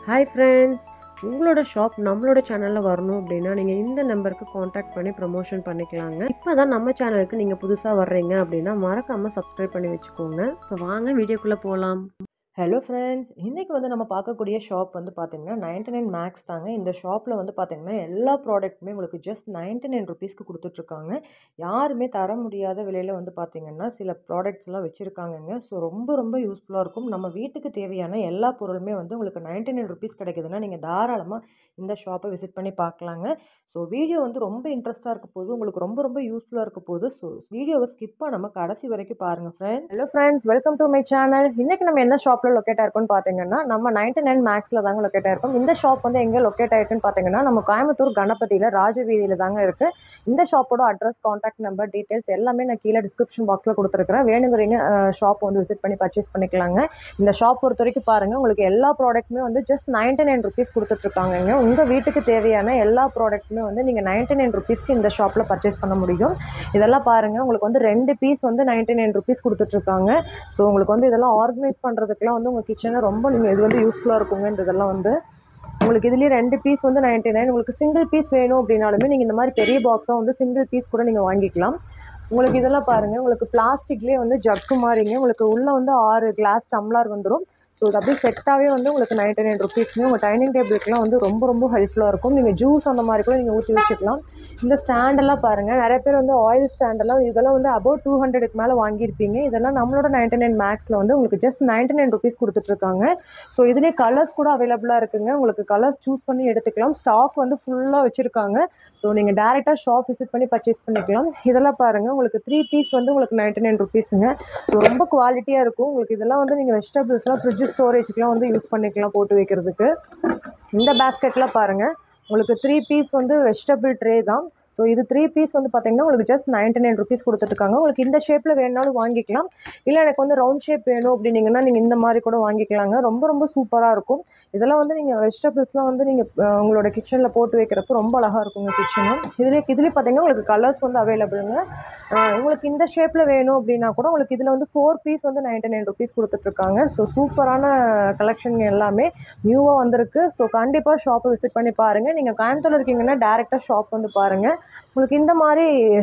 hi friends உங்களோட shop நம்மளோட சேனலில் வரணும் அப்படின்னா நீங்கள் இந்த நம்பருக்கு காண்டாக்ட் பண்ணி ப்ரமோஷன் பண்ணிக்கலாங்க இப்போ தான் நம்ம சேனலுக்கு நீங்கள் புதுசாக வர்றீங்க அப்படின்னா மறக்காமல் சப்ஸ்கிரைப் பண்ணி வச்சுக்கோங்க இப்போ வாங்க வீடியோக்குள்ளே போகலாம் ஹலோ ஃப்ரெண்ட்ஸ் இன்றைக்கி வந்து நம்ம பார்க்கக்கூடிய ஷாப் வந்து பார்த்திங்கன்னா நைன்டி நைன் மேக்ஸ் தாங்க இந்த ஷாப்பில் வந்து பார்த்திங்கன்னா எல்லா ப்ராடக்ட்டுமே உங்களுக்கு ஜஸ்ட் நைன்டி நைன் ருபீஸ்க்கு கொடுத்துட்ருக்காங்க யாருமே தர முடியாத விலையில் வந்து பார்த்திங்கன்னா சில ப்ராடக்ட்ஸ் எல்லாம் வச்சுருக்காங்கங்க ஸோ ரொம்ப ரொம்ப யூஸ்ஃபுல்லாக இருக்கும் நம்ம வீட்டுக்கு தேவையான எல்லா பொருளுமே வந்து உங்களுக்கு நைன்டி நைன் ருபீஸ் கிடைக்குதுன்னா நீங்கள் தாராளமாக இந்த ஷாப்பை விசிட் பண்ணி பார்க்கலாங்க ஸோ வீடியோ வந்து ரொம்ப இன்ட்ரெஸ்ட்டாக இருக்க போது உங்களுக்கு ரொம்ப ரொம்ப யூஸ்ஃபுல்லாக இருக்க போது ஸோ வீடியோவை ஸ்கிப் பண்ணாமல் கடைசி வரைக்கும் பாருங்கள் friends hello friends welcome to my channel இன்றைக்கி நம்ம என்ன ஷாப்பில் லொக்கேட் ஆயிருக்கும்னு பார்த்தீங்கன்னா நம்ம நைன்டி நைன் மேக்ஸில் தாங்க லொக்கேட் ஆயிருக்கும் இந்த ஷாப் வந்து எங்கே லொக்கேட் ஆயிருக்குன்னு பார்த்தீங்கன்னா நம்ம கோயம்புத்தூர் கணபதியில் ராஜவீதியில் தாங்க இருக்குது இந்த ஷாப்போட அட்ரஸ் காண்டாக்ட் நம்பர் டீட்டெயில்ஸ் எல்லாமே நான் கீழே டிஸ்கிரிப்ஷன் பாக்ஸில் கொடுத்துருக்குறேன் வேணுங்கிறீங்க ஷாப் வந்து விசிட் பண்ணி பர்ச்சேஸ் பண்ணிக்கலாங்க இந்த ஷாப் பொறுத்த வரைக்கும் பாருங்கள் உங்களுக்கு எல்லா ப்ராடக்ட்டுமே வந்து ஜஸ்ட் நைன்டி நைன் ருபீஸ் கொடுத்துட்ருக்காங்கங்க உங்கள் வீட்டுக்கு தேவையான எல்லா ப்ராடக்ட்டுமே வந்து நீங்கள் நைன்டி நைன் ருபீஸ்க்கு இந்த ஷாப்பில் பர்ச்சேஸ் பண்ண முடியும் இதெல்லாம் பாருங்கள் உங்களுக்கு வந்து ரெண்டு பீஸ் வந்து நைன்டி நைன் ருபீஸ் கொடுத்துட்ருக்காங்க ஸோ உங்களுக்கு வந்து இதெல்லாம் ஆர்கனைஸ் பண்ணுறதுக்குலாம் வந்து உங்கள் கிச்சனை ரொம்ப நீங்கள் இது வந்து யூஸ்ஃபுல்லாக இருக்குங்க இந்த இதெல்லாம் வந்து உங்களுக்கு இதுலேயே ரெண்டு பீஸ் வந்து நைன்ட்டி நைன் உங்களுக்கு சிங்கிள் பீஸ் வேணும் அப்படின்னாலுமே நீங்கள் இந்த மாதிரி பெரிய பாக்ஸாக வந்து சிங்கிள் பீஸ் கூட நீங்கள் வாங்கிக்கலாம் உங்களுக்கு இதெல்லாம் பாருங்கள் உங்களுக்கு பிளாஸ்டிக்லேயே வந்து ஜக்கு மாதிரிங்க உங்களுக்கு உள்ளே வந்து ஆறு கிளாஸ் டம்ளர் வந்துடும் ஸோ இது அப்படியே செட்டாகவே வந்து உங்களுக்கு நைன்ட்டி நைன் ருபீஸ்ங்க உங்கள் டைனிங் டேபிளுக்குலாம் வந்து ரொம்ப ரொம்ப ஹெல்ப்ஃபுல்லாக இருக்கும் நீங்கள் ஜூஸ் அந்த மாதிரி கூட நீங்கள் ஊற்றி வச்சுக்கலாம் இந்த ஸ்டாண்டெல்லாம் பாருங்கள் நிறைய பேர் வந்து ஆயில் ஸ்டாண்டெல்லாம் இதெல்லாம் வந்து அபவுட் டூ ஹண்ட்ரடுக்கு மேலே வாங்கியிருப்பீங்க இதெல்லாம் நம்மளோட நைன்டி நைன் மேக்ஸில் வந்து உங்களுக்கு ஜஸ்ட் நைன்டி நைன் ருபீஸ் கொடுத்துட்ருக்காங்க ஸோ இதுலேயே கலர்ஸ் கூட அவைலபிளாக இருக்குங்க உங்களுக்கு கலர்ஸ் சூஸ் பண்ணி எடுத்துக்கலாம் ஸ்டாக் வந்து ஃபுல்லாக வச்சுருக்காங்க ஸோ நீங்கள் டேரெக்டாக ஷாப் விசிட் பண்ணி பர்ச்சேஸ் பண்ணிக்கலாம் இதெல்லாம் பாருங்கள் உங்களுக்கு த்ரீ பீஸ் வந்து உங்களுக்கு நைன்டி நைன் ருபீஸுங்க ஸோ ரொம்ப குவாலிட்டியாக இருக்கும் உங்களுக்கு இதெல்லாம் வந்து நீங்கள் வெஜிடபிள்ஸ்லாம் ஃப்ரிட்ஜ் ஸ்டோரேஜ்க்குலாம் வந்து யூஸ் பண்ணிக்கலாம் போட்டு வைக்கிறதுக்கு இந்த பேஸ்கெட்லாம் பாருங்கள் உங்களுக்கு த்ரீ பீஸ் வந்து வெஜிடபிள் ட்ரே தான் ஸோ இது த்ரீ பீஸ் வந்து பார்த்தீங்கன்னா உங்களுக்கு ஜஸ்ட் நைன்டி நைன் ருபீஸ் கொடுத்துட்ருக்காங்க உங்களுக்கு இந்த ஷேப்பில் வேணாலும் வாங்கிக்கலாம் இல்லை எனக்கு வந்து ரவுண்ட் ஷேப் வேணும் அப்படின்னீங்கன்னா நீங்கள் இந்த மாதிரி கூட வாங்கிக்கலாங்க ரொம்ப ரொம்ப சூப்பராக இருக்கும் இதெல்லாம் வந்து நீங்கள் வெஜிடபிள்ஸ்லாம் வந்து நீங்கள் உங்களோட கிச்சனில் போட்டு வைக்கிறப்போ ரொம்ப அழகாக இருக்குங்க கிச்சனும் இதுலேயே இதுலேயே பார்த்தீங்கன்னா உங்களுக்கு கலர்ஸ் வந்து அவைலபிளுங்க உங்களுக்கு இந்த ஷேப்பில் வேணும் அப்படின்னா கூட உங்களுக்கு இதில் வந்து ஃபோர் பீஸ் வந்து நைன்டி நைன் ருபீஸ் கொடுத்துட்ருக்காங்க ஸோ சூப்பரான கலெக்ஷன் எல்லாமே நியூவாக வந்திருக்கு ஸோ கண்டிப்பாக ஷாப்பை விசிட் பண்ணி பாருங்கள் நீங்கள் கோயம்புத்தூர் இருக்கீங்கன்னா டேரெக்டாக ஷாப் வந்து பாருங்கள் உங்களுக்கு இந்த மாதிரி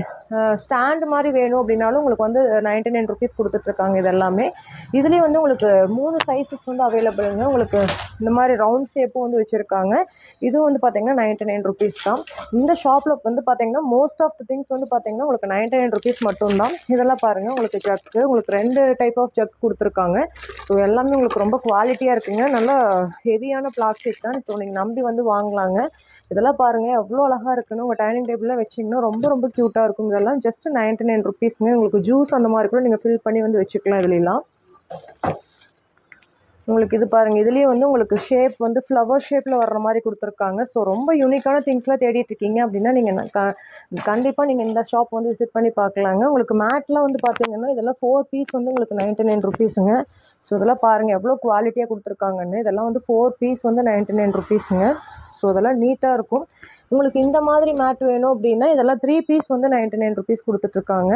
ஸ்டாண்டு மாதிரி வேணும் அப்படின்னாலும் உங்களுக்கு வந்து நைன்டி நைன் ருபீஸ் கொடுத்துட்ருக்காங்க இது எல்லாமே இதுலேயும் வந்து உங்களுக்கு மூணு சைஸஸ் வந்து அவைலபிளுங்க உங்களுக்கு இந்த மாதிரி ரவுண்ட் ஷேப்பும் வந்து வச்சுருக்காங்க இதுவும் வந்து பார்த்திங்கன்னா நைன்டி நைன் ருபீஸ் தான் இந்த ஷாப்பில் வந்து பார்த்திங்கன்னா மோஸ்ட் ஆஃப் த திங்ஸ் வந்து பார்த்திங்கன்னா உங்களுக்கு நைன்டி நைன் ருபீஸ் மட்டும்தான் இதெல்லாம் பாருங்கள் உங்களுக்கு ஜக்கு உங்களுக்கு ரெண்டு டைப் ஆஃப் ஜக் கொடுத்துருக்காங்க ஸோ எல்லாமே உங்களுக்கு ரொம்ப குவாலிட்டியாக இருக்குங்க நல்லா ஹெவியான பிளாஸ்டிக் தான் ஸோ நீங்கள் நம்பி வந்து வாங்கலாங்க இதெல்லாம் பாருங்கள் எவ்வளோ அழகாக இருக்குன்னு உங்கள் டைனிங் டேபிளில் வச்சிங்கன்னா ரொம்ப ரொம்ப க்யூட்டாக இருக்கும் இதெல்லாம் ஜஸ்ட் நைன்ட்டி நைன் ருபீஸுங்க உங்களுக்கு ஜூஸ் அந்த மாதிரி கூட நீங்கள் ஃபில் பண்ணி வந்து வச்சுக்கலாம் இதுலாம் உங்களுக்கு இது பாருங்கள் இதுலேயே வந்து உங்களுக்கு ஷேப் வந்து ஃப்ளவர் ஷேப்பில் வர்ற மாதிரி கொடுத்துருக்காங்க ஸோ ரொம்ப யூனிக்கான திங்ஸ்லாம் தேடிட்டு இருக்கீங்க அப்படின்னா நீங்கள் க கண்டிப்பாக நீங்கள் இந்த ஷாப் வந்து விசிட் பண்ணி பார்க்கலாங்க உங்களுக்கு மேட்லாம் வந்து பார்த்தீங்கன்னா இதெல்லாம் ஃபோர் பீஸ் வந்து உங்களுக்கு நைன்ட்டி நைன் ருபீஸுங்க ஸோ இதெல்லாம் பாருங்கள் எவ்வளோ குவாலிட்டியாக கொடுத்துருக்காங்கன்னு இதெல்லாம் வந்து ஃபோர் பீஸ் வந்து நைன்ட்டி நைன் ருபீஸுங்க ஸோ இதெல்லாம் நீட்டாக இருக்கும் உங்களுக்கு இந்த மாதிரி மேட் வேணும் அப்படின்னா இதெல்லாம் த்ரீ பீஸ் வந்து நைன்ட்டி நைன் ருபீஸ் கொடுத்துட்ருக்காங்க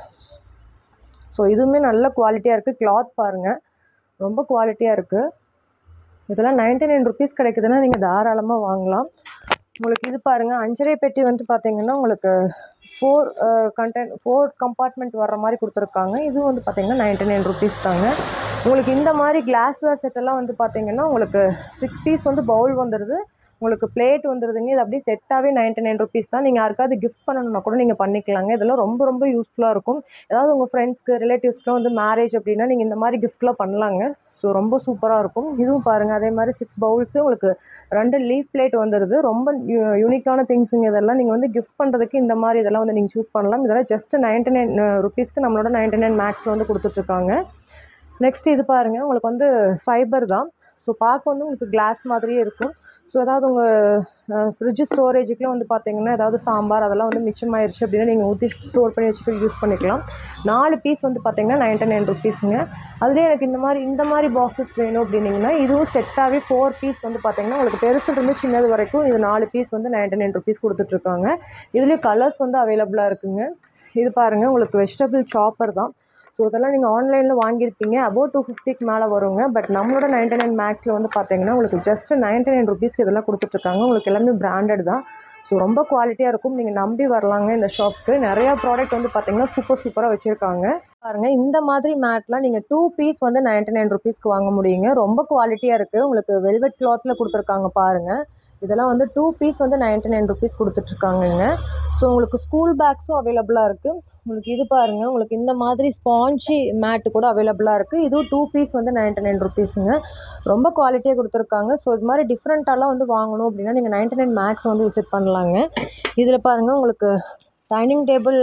ஸோ இதுவுமே நல்ல குவாலிட்டியாக இருக்குது கிளாத் பாருங்கள் ரொம்ப குவாலிட்டியாக இருக்குது இதெல்லாம் நைன்ட்டி நைன் ருபீஸ் கிடைக்குதுன்னா நீங்கள் தாராளமாக வாங்கலாம் உங்களுக்கு இது பாருங்கள் அஞ்சரை பெட்டி வந்து பார்த்தீங்கன்னா உங்களுக்கு ஃபோர் கண்டென்ட் ஃபோர் கம்பார்ட்மெண்ட் வர்ற மாதிரி கொடுத்துருக்காங்க இதுவும் வந்து பார்த்தீங்கன்னா நைன்ட்டி நைன் ருபீஸ் தாங்க உங்களுக்கு இந்த மாதிரி கிளாஸ்வேர் செட்டெல்லாம் வந்து பார்த்தீங்கன்னா உங்களுக்கு சிக்ஸ் பீஸ் வந்து பவுல் வந்துடுது உங்களுக்கு பிளேட் வந்துடுதுங்க இது அப்படியே செட்டாகவே நைன்ட்டி நைன் ருபீஸ் தான் நீங்கள் யாருக்காவது கிஃப்ட் பண்ணணும்னா கூட நீங்கள் பண்ணிக்கலாங்க இதெல்லாம் ரொம்ப ரொம்ப யூஸ்ஃபுல்லாக இருக்கும் ஏதாவது உங்கள் ஃப்ரெண்ட்ஸ்க்கு ரிலேட்டிவ்ஸ்க்குலாம் வந்து மேரேஜ் அப்படின்னா நீங்கள் இந்த மாதிரி கிஃப்ட்லாம் பண்ணலாங்க ஸோ ரொம்ப சூப்பராக இருக்கும் இதுவும் பாருங்கள் அதே மாதிரி சிக்ஸ் பவுல்ஸு உங்களுக்கு ரெண்டு லீஃப் பிளேட் வந்துடுது ரொம்ப யூனிக்கான திங்ஸுங்க இதெல்லாம் நீங்கள் வந்து கிஃப்ட் பண்ணுறதுக்கு இந்த மாதிரி இதெல்லாம் வந்து நீங்கள் சூஸ் பண்ணலாம் இதெல்லாம் ஜஸ்ட் நைன்ட்டி நைன் ருபீஸ்க்கு நம்மளோட நைன்ட்டி நைன் மேக்ஸில் வந்து கொடுத்துட்ருக்காங்க நெக்ஸ்ட் இது பாருங்கள் உங்களுக்கு வந்து ஃபைபர் தான் ஸோ பார்க்க வந்து உங்களுக்கு கிளாஸ் மாதிரியே இருக்கும் ஸோ ஏதாவது உங்கள் ஃப்ரிட்ஜ் ஸ்டோரேஜுக்குலாம் வந்து பார்த்தீங்கன்னா ஏதாவது சாம்பார் அதெல்லாம் வந்து மிச்சமாயிருச்சு அப்படின்னா நீங்கள் ஊற்றி ஸ்டோர் பண்ணி வச்சுக்க யூஸ் பண்ணிக்கலாம் நாலு பீஸ் வந்து பார்த்தீங்கன்னா நைன்ட்டி நைன் ருபீஸுங்க அதுலேயே எனக்கு இந்த மாதிரி இந்த மாதிரி பாக்ஸஸ் வேணும் அப்படின்னீங்கன்னா இதுவும் செட்டாகவே ஃபோர் பீஸ் வந்து பார்த்தீங்கன்னா உங்களுக்கு பெருசுலேருந்து சின்னது வரைக்கும் இது நாலு பீஸ் வந்து நைன்ட்டி நைன் ருபீஸ் கொடுத்துட்ருக்காங்க இதுலேயும் கலர்ஸ் வந்து அவைலபிளாக இருக்குங்க இது பாருங்கள் உங்களுக்கு வெஜிடபிள் சாப்பர் தான் ஸோ இதெல்லாம் நீங்கள் ஆன்லைனில் வாங்கியிருப்பீங்க அபோவ் டூ ஃபிஃப்டிக்கு மேலே வருங்க பட் நம்மளோட நைன்டி நைன் மேக்ஸில் வந்து பார்த்தீங்கன்னா உங்களுக்கு ஜஸ்ட் நைன்டி நைன் ருபீஸ்க்கு இதெல்லாம் கொடுத்துட்ருக்காங்க உங்களுக்கு எல்லாமே பிராண்டட் தான் ஸோ ரொம்ப குவாலிட்டியாக இருக்கும் நீங்கள் நம்பி வரலாங்க இந்த ஷாப்புக்கு நிறையா ப்ராடக்ட் வந்து பார்த்தீங்கன்னா சூப்பர் சூப்பராக வச்சுருக்காங்க பாருங்கள் இந்த மாதிரி மேட்லாம் நீங்கள் டூ பீஸ் வந்து நைன்டி நைன் ருபீஸ்க்கு வாங்க முடியுங்க ரொம்ப குவாலிட்டியாக இருக்குது உங்களுக்கு வெல்வெட் கிளாத்தில் கொடுத்துருக்காங்க பாருங்கள் இதெல்லாம் வந்து டூ பீஸ் வந்து நைன்டி நைன் ருபீஸ் கொடுத்துட்ருக்காங்கங்க ஸோ உங்களுக்கு ஸ்கூல் பேக்ஸும் அவைலபிளாக இருக்குது உங்களுக்கு இது பாருங்கள் உங்களுக்கு இந்த மாதிரி ஸ்பாஞ்சி மேட்டு கூட அவைலபிளாக இருக்குது இதுவும் டூ பீஸ் வந்து நைன்டி நைன் ருபீஸுங்க ரொம்ப குவாலிட்டியாக கொடுத்துருக்காங்க ஸோ இது மாதிரி டிஃப்ரெண்ட்டாலாம் வந்து வாங்கணும் அப்படின்னா நீங்கள் நைன்டி நைன் மேக்ஸ் வந்து விசிட் பண்ணலாங்க இதில் பாருங்கள் உங்களுக்கு டைனிங் டேபிள்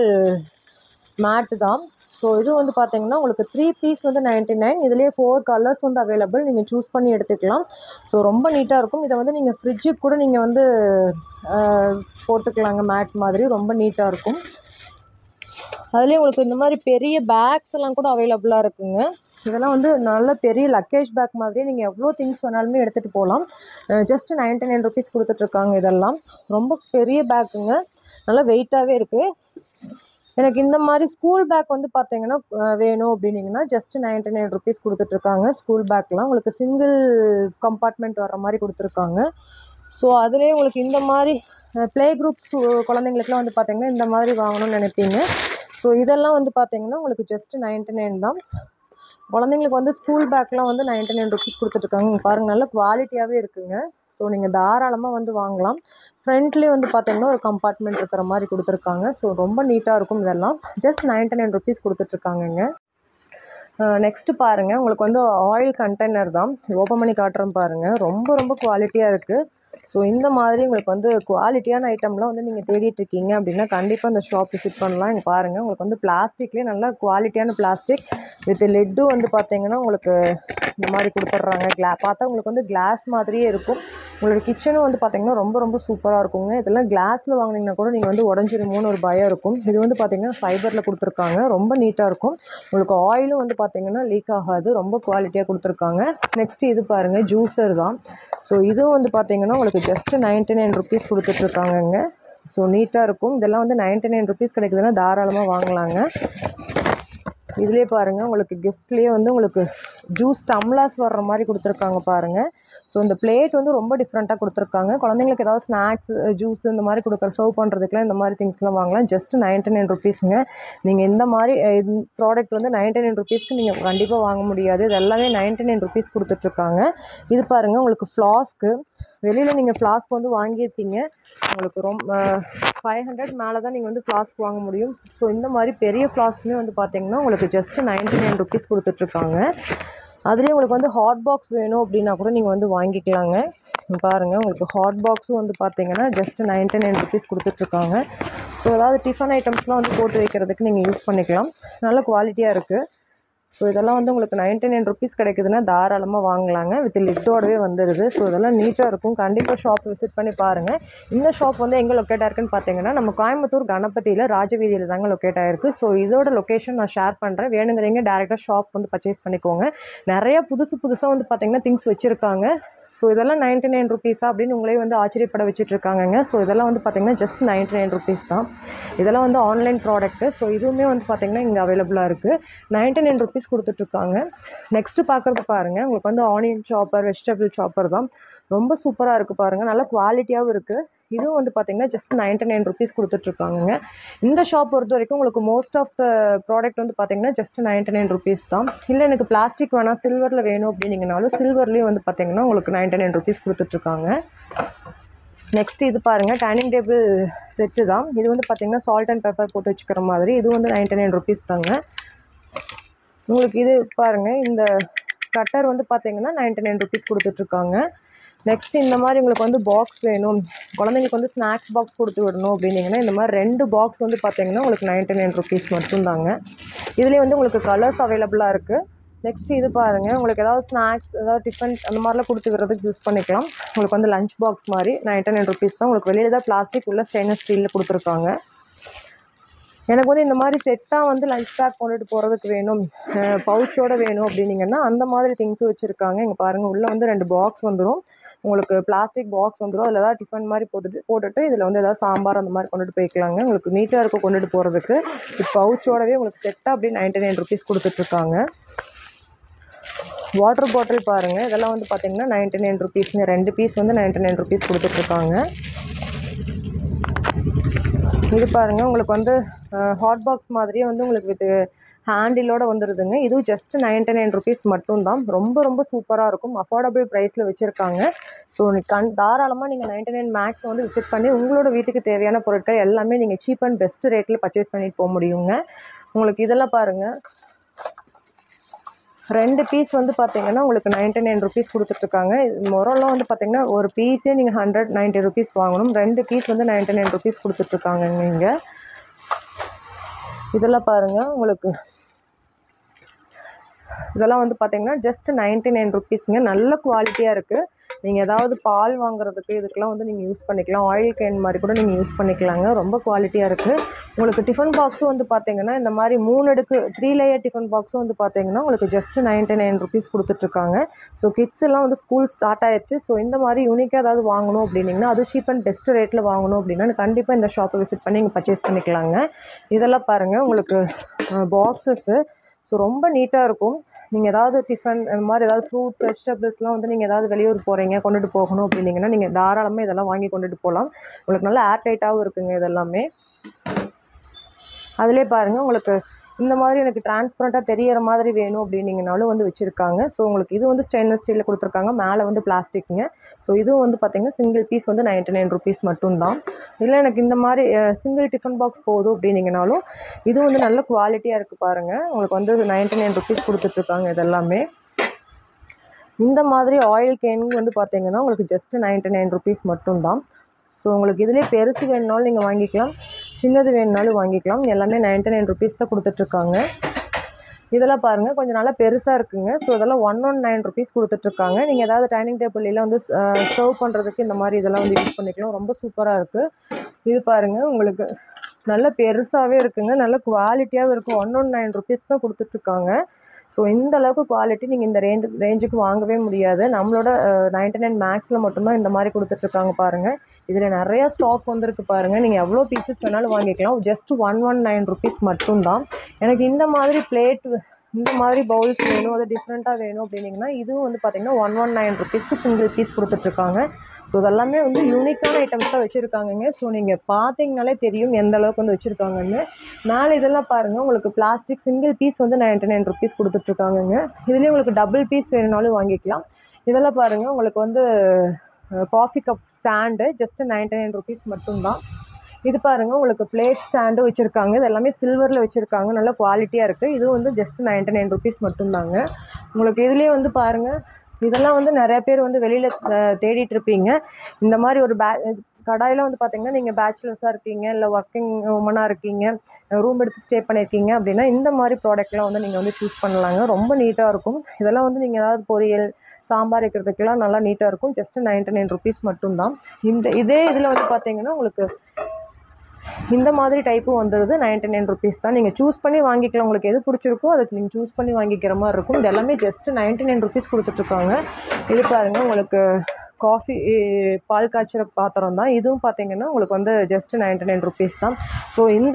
மேட்டு தான் ஸோ இது வந்து பார்த்தீங்கன்னா உங்களுக்கு த்ரீ பீஸ் வந்து நைன்ட்டி நைன் இதுலேயே ஃபோர் கலர்ஸ் வந்து அவைலபிள் நீங்கள் சூஸ் பண்ணி எடுத்துக்கலாம் ஸோ ரொம்ப நீட்டாக இருக்கும் இதை வந்து நீங்கள் ஃப்ரிட்ஜுக்கு கூட நீங்கள் வந்து ஆஹ், போட்டுக்கலாங்க மேட் மாதிரி ரொம்ப நீட்டாக இருக்கும் அதுலேயே உங்களுக்கு இந்த மாதிரி பெரிய பேக்ஸ் எல்லாம் கூட அவைலபிளாக இருக்குங்க இதெல்லாம் வந்து நல்ல பெரிய லக்கேஜ் பேக் மாதிரி நீங்கள் எவ்வளோ திங்ஸ் வேணாலுமே எடுத்துகிட்டு போகலாம் ஜஸ்ட் நைன்டி நைன் ருபீஸ் கொடுத்துட்ருக்காங்க இதெல்லாம் ரொம்ப பெரிய பேக்குங்க நல்லா வெயிட்டாகவே இருக்குது எனக்கு இந்த மாதிரி ஸ்கூல் பேக் வந்து பார்த்தீங்கன்னா அஹ், வேணும் அப்படின்னீங்கன்னா ஜஸ்ட் நைன்டி நைன் ருபீஸ் கொடுத்துட்ருக்காங்க ஸ்கூல் பேக்லாம் உங்களுக்கு சிங்கிள் கம்பார்ட்மெண்ட் வர மாதிரி கொடுத்துருக்காங்க ஸோ அதுலேயே உங்களுக்கு இந்த மாதிரி ப்ளே குரூப் குழந்தைங்களுக்குலாம் வந்து பார்த்தீங்கன்னா இந்த மாதிரி வாங்கணும்னு நினைப்பீங்க ஸோ இதெல்லாம் வந்து பார்த்தீங்கன்னா உங்களுக்கு ஜஸ்ட் நைன்டி நைன் தான் குழந்தைங்களுக்கு வந்து ஸ்கூல் பேக்லாம் வந்து நைன்டி நைன் ருபீஸ் கொடுத்துட்ருக்காங்க இங்கே பாருங்கள் நல்ல குவாலிட்டியாகவே இருக்குங்க ஸோ நீங்கள் தாராளமாக வந்து வாங்கலாம் ஃப்ரண்ட்லேயே வந்து பார்த்தீங்கன்னா ஒரு கம்பார்ட்மெண்ட் இருக்கிற மாதிரி கொடுத்துருக்காங்க ஸோ ரொம்ப நீட்டாக இருக்கும் இதெல்லாம் ஜஸ்ட் நைன்டி நைன் ருபீஸ் கொடுத்துட்ருக்காங்கங்க நெக்ஸ்ட்டு பாருங்கள் உங்களுக்கு வந்து ஆயில் கண்டெய்னர் தான் ஓப்பன் பண்ணி காட்டுறேன் பாருங்கள் ரொம்ப ரொம்ப குவாலிட்டியாக இருக்குது ஸோ இந்த மாதிரி உங்களுக்கு வந்து குவாலிட்டியான ஐட்டம்லாம் வந்து நீங்கள் தேடிட்டு இருக்கீங்க அப்படின்னா கண்டிப்பாக இந்த ஷாப் விசிட் பண்ணலாம் இங்கே பாருங்கள் உங்களுக்கு வந்து பிளாஸ்டிக்லேயே நல்லா குவாலிட்டியான பிளாஸ்டிக் வித் லெட்டும் வந்து பார்த்தீங்கன்னா உங்களுக்கு இந்த மாதிரி கொடுத்துட்றாங்க கிளா பார்த்தா உங்களுக்கு வந்து கிளாஸ் மாதிரியே இருக்கும் உங்களோட கிச்சனும் வந்து பார்த்தீங்கன்னா ரொம்ப ரொம்ப சூப்பராக இருக்குங்க இதெல்லாம் கிளாஸில் வாங்குனீங்கன்னா கூட நீங்கள் வந்து உடஞ்சிருமோன்னு ஒரு பயம் இருக்கும் இது வந்து பார்த்தீங்கன்னா ஃபைபரில் கொடுத்துருக்காங்க ரொம்ப நீட்டாக இருக்கும் உங்களுக்கு ஆயிலும் வந்து பார்த்தீங்கன்னா லீக் ஆகாது ரொம்ப குவாலிட்டியாக கொடுத்துருக்காங்க நெக்ஸ்ட் இது பாருங்கள் ஜூஸர் தான் ஸோ இதுவும் வந்து பார்த்தீங்கன்னா உங்களுக்கு ஜஸ்ட் நைன்ட்டி நைன் ருபீஸ் கொடுத்துட்ருக்காங்கங்க ஸோ நீட்டாக இருக்கும் இதெல்லாம் வந்து நைன்ட்டி நைன் ருபீஸ் கிடைக்குதுன்னா தாராளமாக வாங்கலாங்க இதுலேயே பாருங்கள் உங்களுக்கு கிஃப்ட்லேயே வந்து உங்களுக்கு ஜூஸ் டம்ளாஸ் வர்ற மாதிரி கொடுத்துருக்காங்க பாருங்கள் ஸோ இந்த பிளேட் வந்து ரொம்ப டிஃப்ரெண்ட்டாக கொடுத்துருக்காங்க குழந்தைங்களுக்கு ஏதாவது ஸ்நாக்ஸ் ஜூஸ் இந்த மாதிரி கொடுக்குற சர்வ் பண்ணுறதுக்குலாம் இந்த மாதிரி திங்ஸ்லாம் வாங்கலாம் ஜஸ்ட் நைன்ட்டி நைன் ருபீஸுங்க நீங்கள் இந்த மாதிரி ப்ராடக்ட் வந்து நைன்ட்டி நைன் ருபீஸ்க்கு நீங்கள் கண்டிப்பாக வாங்க முடியாது இது எல்லாமே நைன்ட்டி நைன் ருபீஸ் கொடுத்துட்ருக்காங்க இது பாருங்கள் உங்களுக்கு ஃப்ளாஸ்க்கு வெளியில் நீங்கள் ஃப்ளாஸ்க் வந்து வாங்கியிருப்பீங்க உங்களுக்கு ரொம்ப ஃபைவ் ஹண்ட்ரட் மேலே தான் நீங்கள் வந்து ஃப்ளாஸ்க் வாங்க முடியும் ஸோ இந்த மாதிரி பெரிய ஃப்ளாஸ்க்குமே வந்து பார்த்தீங்கன்னா உங்களுக்கு ஜஸ்ட் நைன்ட்டி நைன் ருபீஸ் கொடுத்துட்ருக்காங்க அதுலேயே உங்களுக்கு வந்து ஹாட் பாக்ஸ் வேணும் அப்படின்னா கூட நீங்கள் வந்து வாங்கிக்கலாங்க இங்க பாருங்கள் உங்களுக்கு ஹாட் பாக்ஸும் வந்து பார்த்தீங்கன்னா ஜஸ்ட் நைன்ட்டி நைன் ருபீஸ் கொடுத்துட்ருக்காங்க ஸோ ஏதாவது டிஃபன் ஐட்டம்ஸ்லாம் வந்து போட்டு வைக்கிறதுக்கு நீங்கள் யூஸ் பண்ணிக்கலாம் நல்ல குவாலிட்டியாக இருக்குது ஸோ இதெல்லாம் வந்து உங்களுக்கு நைன்ட்டி நைன் ருபீஸ் கிடைக்குதுன்னா தாராளமாக வாங்கலாங்க வித் லிட்டோடவே வந்துடுது ஸோ இதெல்லாம் நீட்டாக இருக்கும் கண்டிப்பாக ஷாப் விசிட் பண்ணி பாருங்கள் இந்த ஷாப் வந்து எங்கே லொக்கேட் ஆயிருக்குன்னு பார்த்தீங்கன்னா நம்ம கோயம்புத்தூர் கணபதியில் ராஜவீதியில் தாங்க லொக்கேட் ஆயிருக்கு ஸோ இதோட லொக்கேஷன் நான் ஷேர் பண்ணுறேன் வேணுங்கிறீங்க டேரெக்டாக ஷாப் வந்து பர்ச்சேஸ் பண்ணிக்கோங்க நிறைய புதுசு புதுசாக வந்து பார்த்தீங்கன்னா திங்ஸ் வச்சுருக்காங்க ஸோ இதெல்லாம் நைன்ட்டி நைன் ருபீஸா அப்படின்னு உங்களே வந்து ஆச்சரியப்பட வச்சுட்டு இருக்காங்கங்க ஸோ இதெல்லாம் வந்து பார்த்தீங்கன்னா ஜஸ்ட் நைன்ட்டி நைன் ருபீஸ் தான் இதெல்லாம் வந்து ஆன்லைன் ப்ராடக்ட்டு ஸோ இதுவுமே வந்து பார்த்தீங்கன்னா இங்கே அவைலபிளாக இருக்குது நைன்ட்டி நைன் ருபீஸ் கொடுத்துட்ருக்காங்க நெக்ஸ்ட்டு பார்க்குறது பாருங்கள் உங்களுக்கு வந்து ஆனியன் சாப்பர் வெஜிடபிள் சாப்பர் தான் ரொம்ப சூப்பராக இருக்குது பாருங்கள் நல்ல குவாலிட்டியாகவும் இருக்குது இதுவும் வந்து பார்த்தீங்கன்னா ஜஸ்ட் நைன்ட்டி நைன் ருபீஸ் கொடுத்துட்ருக்காங்க இந்த ஷாப் பொறுத்த வரைக்கும் உங்களுக்கு மோஸ்ட் ஆஃப் த ப்ராடக்ட் வந்து பார்த்தீங்கன்னா ஜஸ்ட் நைன்ட்டி நைன் ருபீஸ் தான் இல்லை எனக்கு பிளாஸ்டிக் வேணாம் சில்வரில் வேணும் அப்படின்னீங்கனாலும் சில்வர்லேயும் வந்து பார்த்தீங்கன்னா உங்களுக்கு நைன்ட்டி நைன் ருபீஸ் கொடுத்துட்ருக்காங்க நெக்ஸ்ட் இது பாருங்கள் டைனிங் டேபிள் செட்டு தான் இது வந்து பார்த்தீங்கன்னா சால்ட் அண்ட் பெப்பர் போட்டு வச்சுக்கிற மாதிரி இது வந்து நைன்ட்டி நைன் ருபீஸ் தாங்க உங்களுக்கு இது பாருங்கள் இந்த கட்டர் வந்து பார்த்தீங்கன்னா நைன்ட்டி நைன் ருபீஸ் கொடுத்துட்ருக்காங்க நெக்ஸ்ட் இந்த மாதிரி உங்களுக்கு வந்து பாக்ஸ் வேணும் குழந்தைங்களுக்கு வந்து ஸ்நாக்ஸ் பாக்ஸ் கொடுத்து விடணும் அப்படின்னீங்கன்னா இந்த மாதிரி ரெண்டு பாக்ஸ் வந்து பார்த்தீங்கன்னா உங்களுக்கு நைன்ட்டி நைன் ருபீஸ் மட்டும்தாங்க இதுலேயே வந்து உங்களுக்கு கலர்ஸ் அவைலபிளாக இருக்குது நெக்ஸ்ட் இது பாருங்கள் உங்களுக்கு ஏதாவது ஸ்நாக்ஸ் ஏதாவது டிஃபன் அந்த மாதிரிலாம் கொடுத்து விடுறதுக்கு யூஸ் பண்ணிக்கலாம் உங்களுக்கு வந்து லஞ்ச் பாக்ஸ் மாதிரி நைன்ட்டி நைன் ருபீஸ் தான் உங்களுக்கு வெளியில் தான் பிளாஸ்டிக் உள்ள ஸ்டெயின்லெஸ் ஸ்டீலில் கொடுத்துருக்காங்க எனக்கு வந்து இந்த மாதிரி செட்டாக வந்து லஞ்ச் பேக் கொண்டுட்டு போகிறதுக்கு வேணும் பவுச்சோட வேணும் அப்படின்னீங்கன்னா அந்த மாதிரி திங்ஸும் வச்சுருக்காங்க இங்கே பாருங்கள் உள்ளே வந்து ரெண்டு பாக்ஸ் வந்துடும் உங்களுக்கு பிளாஸ்டிக் பாக்ஸ் வந்துடும் அதில் ஏதாவது டிஃபன் மாதிரி போட்டுட்டு போட்டுட்டு இதில் வந்து ஏதாவது சாம்பார் அந்த மாதிரி கொண்டுட்டு போய்க்கலாங்க உங்களுக்கு நீட்டாக இருக்கும் கொண்டுட்டு போகிறதுக்கு இப்போ பவுச்சோடவே உங்களுக்கு செட்டாக அப்படியே நைன்டி நைன் ருபீஸ் கொடுத்துட்ருக்காங்க வாட்டர் பாட்டில் பாருங்கள் இதெல்லாம் வந்து பார்த்தீங்கன்னா நைன்டி நைன் ருபீஸுங்க ரெண்டு பீஸ் வந்து நைன்டி நைன் ருபீஸ் கொடுத்துட்ருக்காங்க இது பாருங்கள் உங்களுக்கு வந்து ஹாட் பாக்ஸ் மாதிரியே வந்து உங்களுக்கு வித் ஹேண்டிலோட வந்துடுதுங்க இதுவும் ஜஸ்ட் நைன்டி நைன் ருபீஸ் மட்டும்தான் ரொம்ப ரொம்ப சூப்பராக இருக்கும் அஃபோர்டபுள் ப்ரைஸில் வச்சுருக்காங்க ஸோ கண் தாராளமாக நீங்கள் நைன்டி நைன் மேக்ஸ் வந்து விசிட் பண்ணி உங்களோட வீட்டுக்கு தேவையான பொருட்கள் எல்லாமே நீங்கள் சீப் அண்ட் பெஸ்ட் ரேட்டில் பர்ச்சேஸ் பண்ணிட்டு போக முடியுங்க உங்களுக்கு இதெல்லாம் பாருங்கள் ரெண்டு பீஸ் வந்து பார்த்தீங்கன்னா உங்களுக்கு நைன்டி நைன் ருபீஸ் கொடுத்துட்ருக்காங்க மொரம்லாம் வந்து பார்த்தீங்கன்னா ஒரு பீஸே நீங்கள் ஹண்ட்ரட் நைன்ட்டி ருபீஸ் வாங்கணும் ரெண்டு பீஸ் வந்து நைன்டி நைன் ருபீஸ் கொடுத்துட்ருக்காங்க இங்கே இதெல்லாம் பாருங்கள் உங்களுக்கு இதெல்லாம் வந்து பார்த்தீங்கன்னா ஜஸ்ட் நைன்ட்டி நைன் ருபீஸுங்க நல்ல குவாலிட்டியாக இருக்குது நீங்கள் ஏதாவது பால் வாங்குறதுக்கு இதுக்கெல்லாம் வந்து நீங்கள் யூஸ் பண்ணிக்கலாம் ஆயில் கேன் மாதிரி கூட நீங்கள் யூஸ் பண்ணிக்கலாங்க ரொம்ப குவாலிட்டியாக இருக்குது உங்களுக்கு டிஃபன் பாக்ஸும் வந்து பார்த்தீங்கன்னா இந்த மாதிரி மூணு அடுக்கு த்ரீ லேயர் டிஃபன் பாக்ஸும் வந்து பார்த்தீங்கன்னா உங்களுக்கு ஜஸ்ட் நைன்ட்டி நைன் ருபீஸ் கொடுத்துட்ருக்காங்க ஸோ கிட்ஸ் எல்லாம் வந்து ஸ்கூல் ஸ்டார்ட் ஆயிடுச்சு ஸோ இந்த மாதிரி யூனிக்காக ஏதாவது வாங்கணும் அப்படின்னீங்கன்னா அது சீப் அண்ட் பெஸ்ட் ரேட்டில் வாங்கணும் அப்படின்னா கண்டிப்பாக இந்த ஷாப்பை விசிட் பண்ணி நீங்கள் பர்ச்சேஸ் பண்ணிக்கலாங்க இதெல்லாம் பாருங்கள் உங்களுக்கு பாக்ஸஸ்ஸு ஸோ ரொம்ப நீட்டாக இருக்கும் நீங்கள் ஏதாவது டிஃபன் இந்த மாதிரி ஏதாவது ஃப்ரூட்ஸ் வெஜிடபிள்ஸ்லாம் வந்து நீங்கள் ஏதாவது வெளியூர் போகிறீங்க கொண்டுட்டு போகணும் அப்படின்னீங்கன்னா நீங்கள் தாராளமாக இதெல்லாம் வாங்கி கொண்டுட்டு போகலாம் உங்களுக்கு நல்லா ஏர்டைட்டாகவும் இருக்குங்க இதெல்லாமே அதிலே பாருங்கள் உங்களுக்கு இந்த மாதிரி எனக்கு டிரான்ஸ்பரண்ட்டாக தெரியற மாதிரி வேணும் அப்படின்னீங்கனாலும் வந்து வச்சுருக்காங்க ஸோ உங்களுக்கு இது வந்து ஸ்டெயின்லெஸ் ஸ்டீலில் கொடுத்துருக்காங்க மேலே வந்து பிளாஸ்டிக்குங்க ஸோ இதுவும் வந்து பார்த்திங்கன்னா சிங்கிள் பீஸ் வந்து நைன்ட்டி நைன் ருபீஸ் மட்டும்தான் இல்லை எனக்கு இந்த மாதிரி சிங்கிள் டிஃபன் பாக்ஸ் போதும் அப்படின்னீங்கனாலும் இது வந்து நல்ல குவாலிட்டியாக இருக்குது பாருங்கள் உங்களுக்கு வந்து நைன்ட்டி நைன் ருபீஸ் கொடுத்துட்ருக்காங்க இதெல்லாமே இந்த மாதிரி ஆயில் கேன் வந்து பார்த்தீங்கன்னா உங்களுக்கு ஜஸ்ட் நைன்ட்டி நைன் ருபீஸ் மட்டும்தான் ஸோ உங்களுக்கு இதிலே பெருசு வேணுனாலும் நீங்கள் வாங்கிக்கலாம் சின்னது வேணுனாலும் வாங்கிக்கலாம் எல்லாமே நைன்ட்டி நைன் ருபீஸ் தான் கொடுத்துட்ருக்காங்க இதெல்லாம் பாருங்கள் கொஞ்சம் நல்லா பெருசாக இருக்குங்க ஸோ இதெல்லாம் ஒன் ஒன் நைன் ருபீஸ் கொடுத்துட்ருக்காங்க நீங்கள் ஏதாவது டைனிங் டேபிள்லாம் வந்து சர்வ் பண்ணுறதுக்கு இந்த மாதிரி இதெல்லாம் வந்து யூஸ் பண்ணிக்கலாம் ரொம்ப சூப்பராக இருக்குது இது பாருங்கள் உங்களுக்கு நல்ல பெருசாகவே இருக்குங்க நல்ல குவாலிட்டியாகவும் இருக்குது ஒன் ஒன் நைன் ருபீஸ் தான் கொடுத்துட்ருக்காங்க ஸோ இந்த அளவுக்கு குவாலிட்டி நீங்கள் இந்த ரேஞ்சு ரேஞ்சுக்கு வாங்கவே முடியாது நம்மளோட நைன்டி நைன் மேக்ஸில் மட்டும்தான் இந்த மாதிரி கொடுத்துட்ருக்காங்க பாருங்கள் இதில் நிறையா ஸ்டாக் வந்திருக்கு பாருங்கள் நீங்கள் எவ்வளோ பீசஸ் வேணாலும் வாங்கிக்கலாம் just one one nine rupees மட்டும்தான் எனக்கு இந்த மாதிரி பிளேட் இந்த மாதிரி பவுல்ஸ் வேணும் அது டிஃப்ரெண்ட்டாக வேணும் அப்படின்னீங்கன்னா இதுவும் வந்து பார்த்திங்கன்னா ஒன் ஒன் நைன் ருபீஸ்க்கு சிங்கிள் பீஸ் கொடுத்துட்ருக்காங்க ஸோ இதெல்லாமே வந்து யூனிக்கான ஐட்டம்ஸ் தான் வச்சுருக்காங்கங்க ஸோ நீங்கள் பார்த்தீங்கனாலே தெரியும் எந்த அளவுக்கு வந்து வச்சுருக்காங்கன்னு மேலே இதெல்லாம் பாருங்கள் உங்களுக்கு பிளாஸ்டிக் சிங்கிள் பீஸ் வந்து நைன்ட்டி நைன் ருபீஸ் கொடுத்துட்ருக்காங்கங்க இதுலேயே உங்களுக்கு டபுள் பீஸ் வேணும்னாலும் வாங்கிக்கலாம் இதெல்லாம் பாருங்கள் உங்களுக்கு வந்து coffee cup stand just ninety nine rupees மட்டும்தான் இது பாருங்கள் உங்களுக்கு பிளேட் ஸ்டாண்டு வச்சுருக்காங்க இது எல்லாமே சில்வரில் வச்சுருக்காங்க நல்ல குவாலிட்டியாக இருக்குது இது வந்து ஜஸ்ட் நைன்ட்டி நைன் ருபீஸ் மட்டும்தாங்க உங்களுக்கு இதுலேயே வந்து பாருங்கள் இதெல்லாம் வந்து நிறைய பேர் வந்து வெளியில் தேடிட்டு இருப்பீங்க இந்த மாதிரி ஒரு பே கடாயில் வந்து பார்த்தீங்கன்னா நீங்கள் பேச்சுலர்ஸாக இருக்கீங்க இல்லை ஒர்க்கிங் உமனாக இருக்கீங்க ரூம் எடுத்து ஸ்டே பண்ணியிருக்கீங்க அப்படின்னா இந்த மாதிரி ப்ராடக்ட்லாம் வந்து நீங்கள் வந்து சூஸ் பண்ணலாங்க ரொம்ப நீட்டாக இருக்கும் இதெல்லாம் வந்து நீங்கள் ஏதாவது பொரியல் சாம்பார் வைக்கிறதுக்கெல்லாம் நல்லா நீட்டாக இருக்கும் ஜஸ்ட் நைன்ட்டி நைன் ருபீஸ் மட்டும்தான் இந்த இதே இதில் வந்து பார்த்தீங்கன்னா உங்களுக்கு இந்த மாதிரி டைப்பும் வந்துடுது நைன்ட்டி நைன் ருபீஸ் தான் நீங்கள் சூஸ் பண்ணி வாங்கிக்கலாம் உங்களுக்கு எது பிடிச்சிருக்கோ அதுக்கு நீங்கள் சூஸ் பண்ணி வாங்கிக்கிற மாதிரி இருக்கும் இது எல்லாமே ஜஸ்ட் நைன்ட்டி நைன் ருபீஸ் கொடுத்துட்ருக்காங்க இது பாருங்கள் உங்களுக்கு காஃபி பால் காய்ச்சிற பாத்திரம் தான் இதுவும் பார்த்தீங்கன்னா உங்களுக்கு வந்து ஜஸ்ட் நைன்ட்டி நைன் ருபீஸ் தான் ஸோ இந்த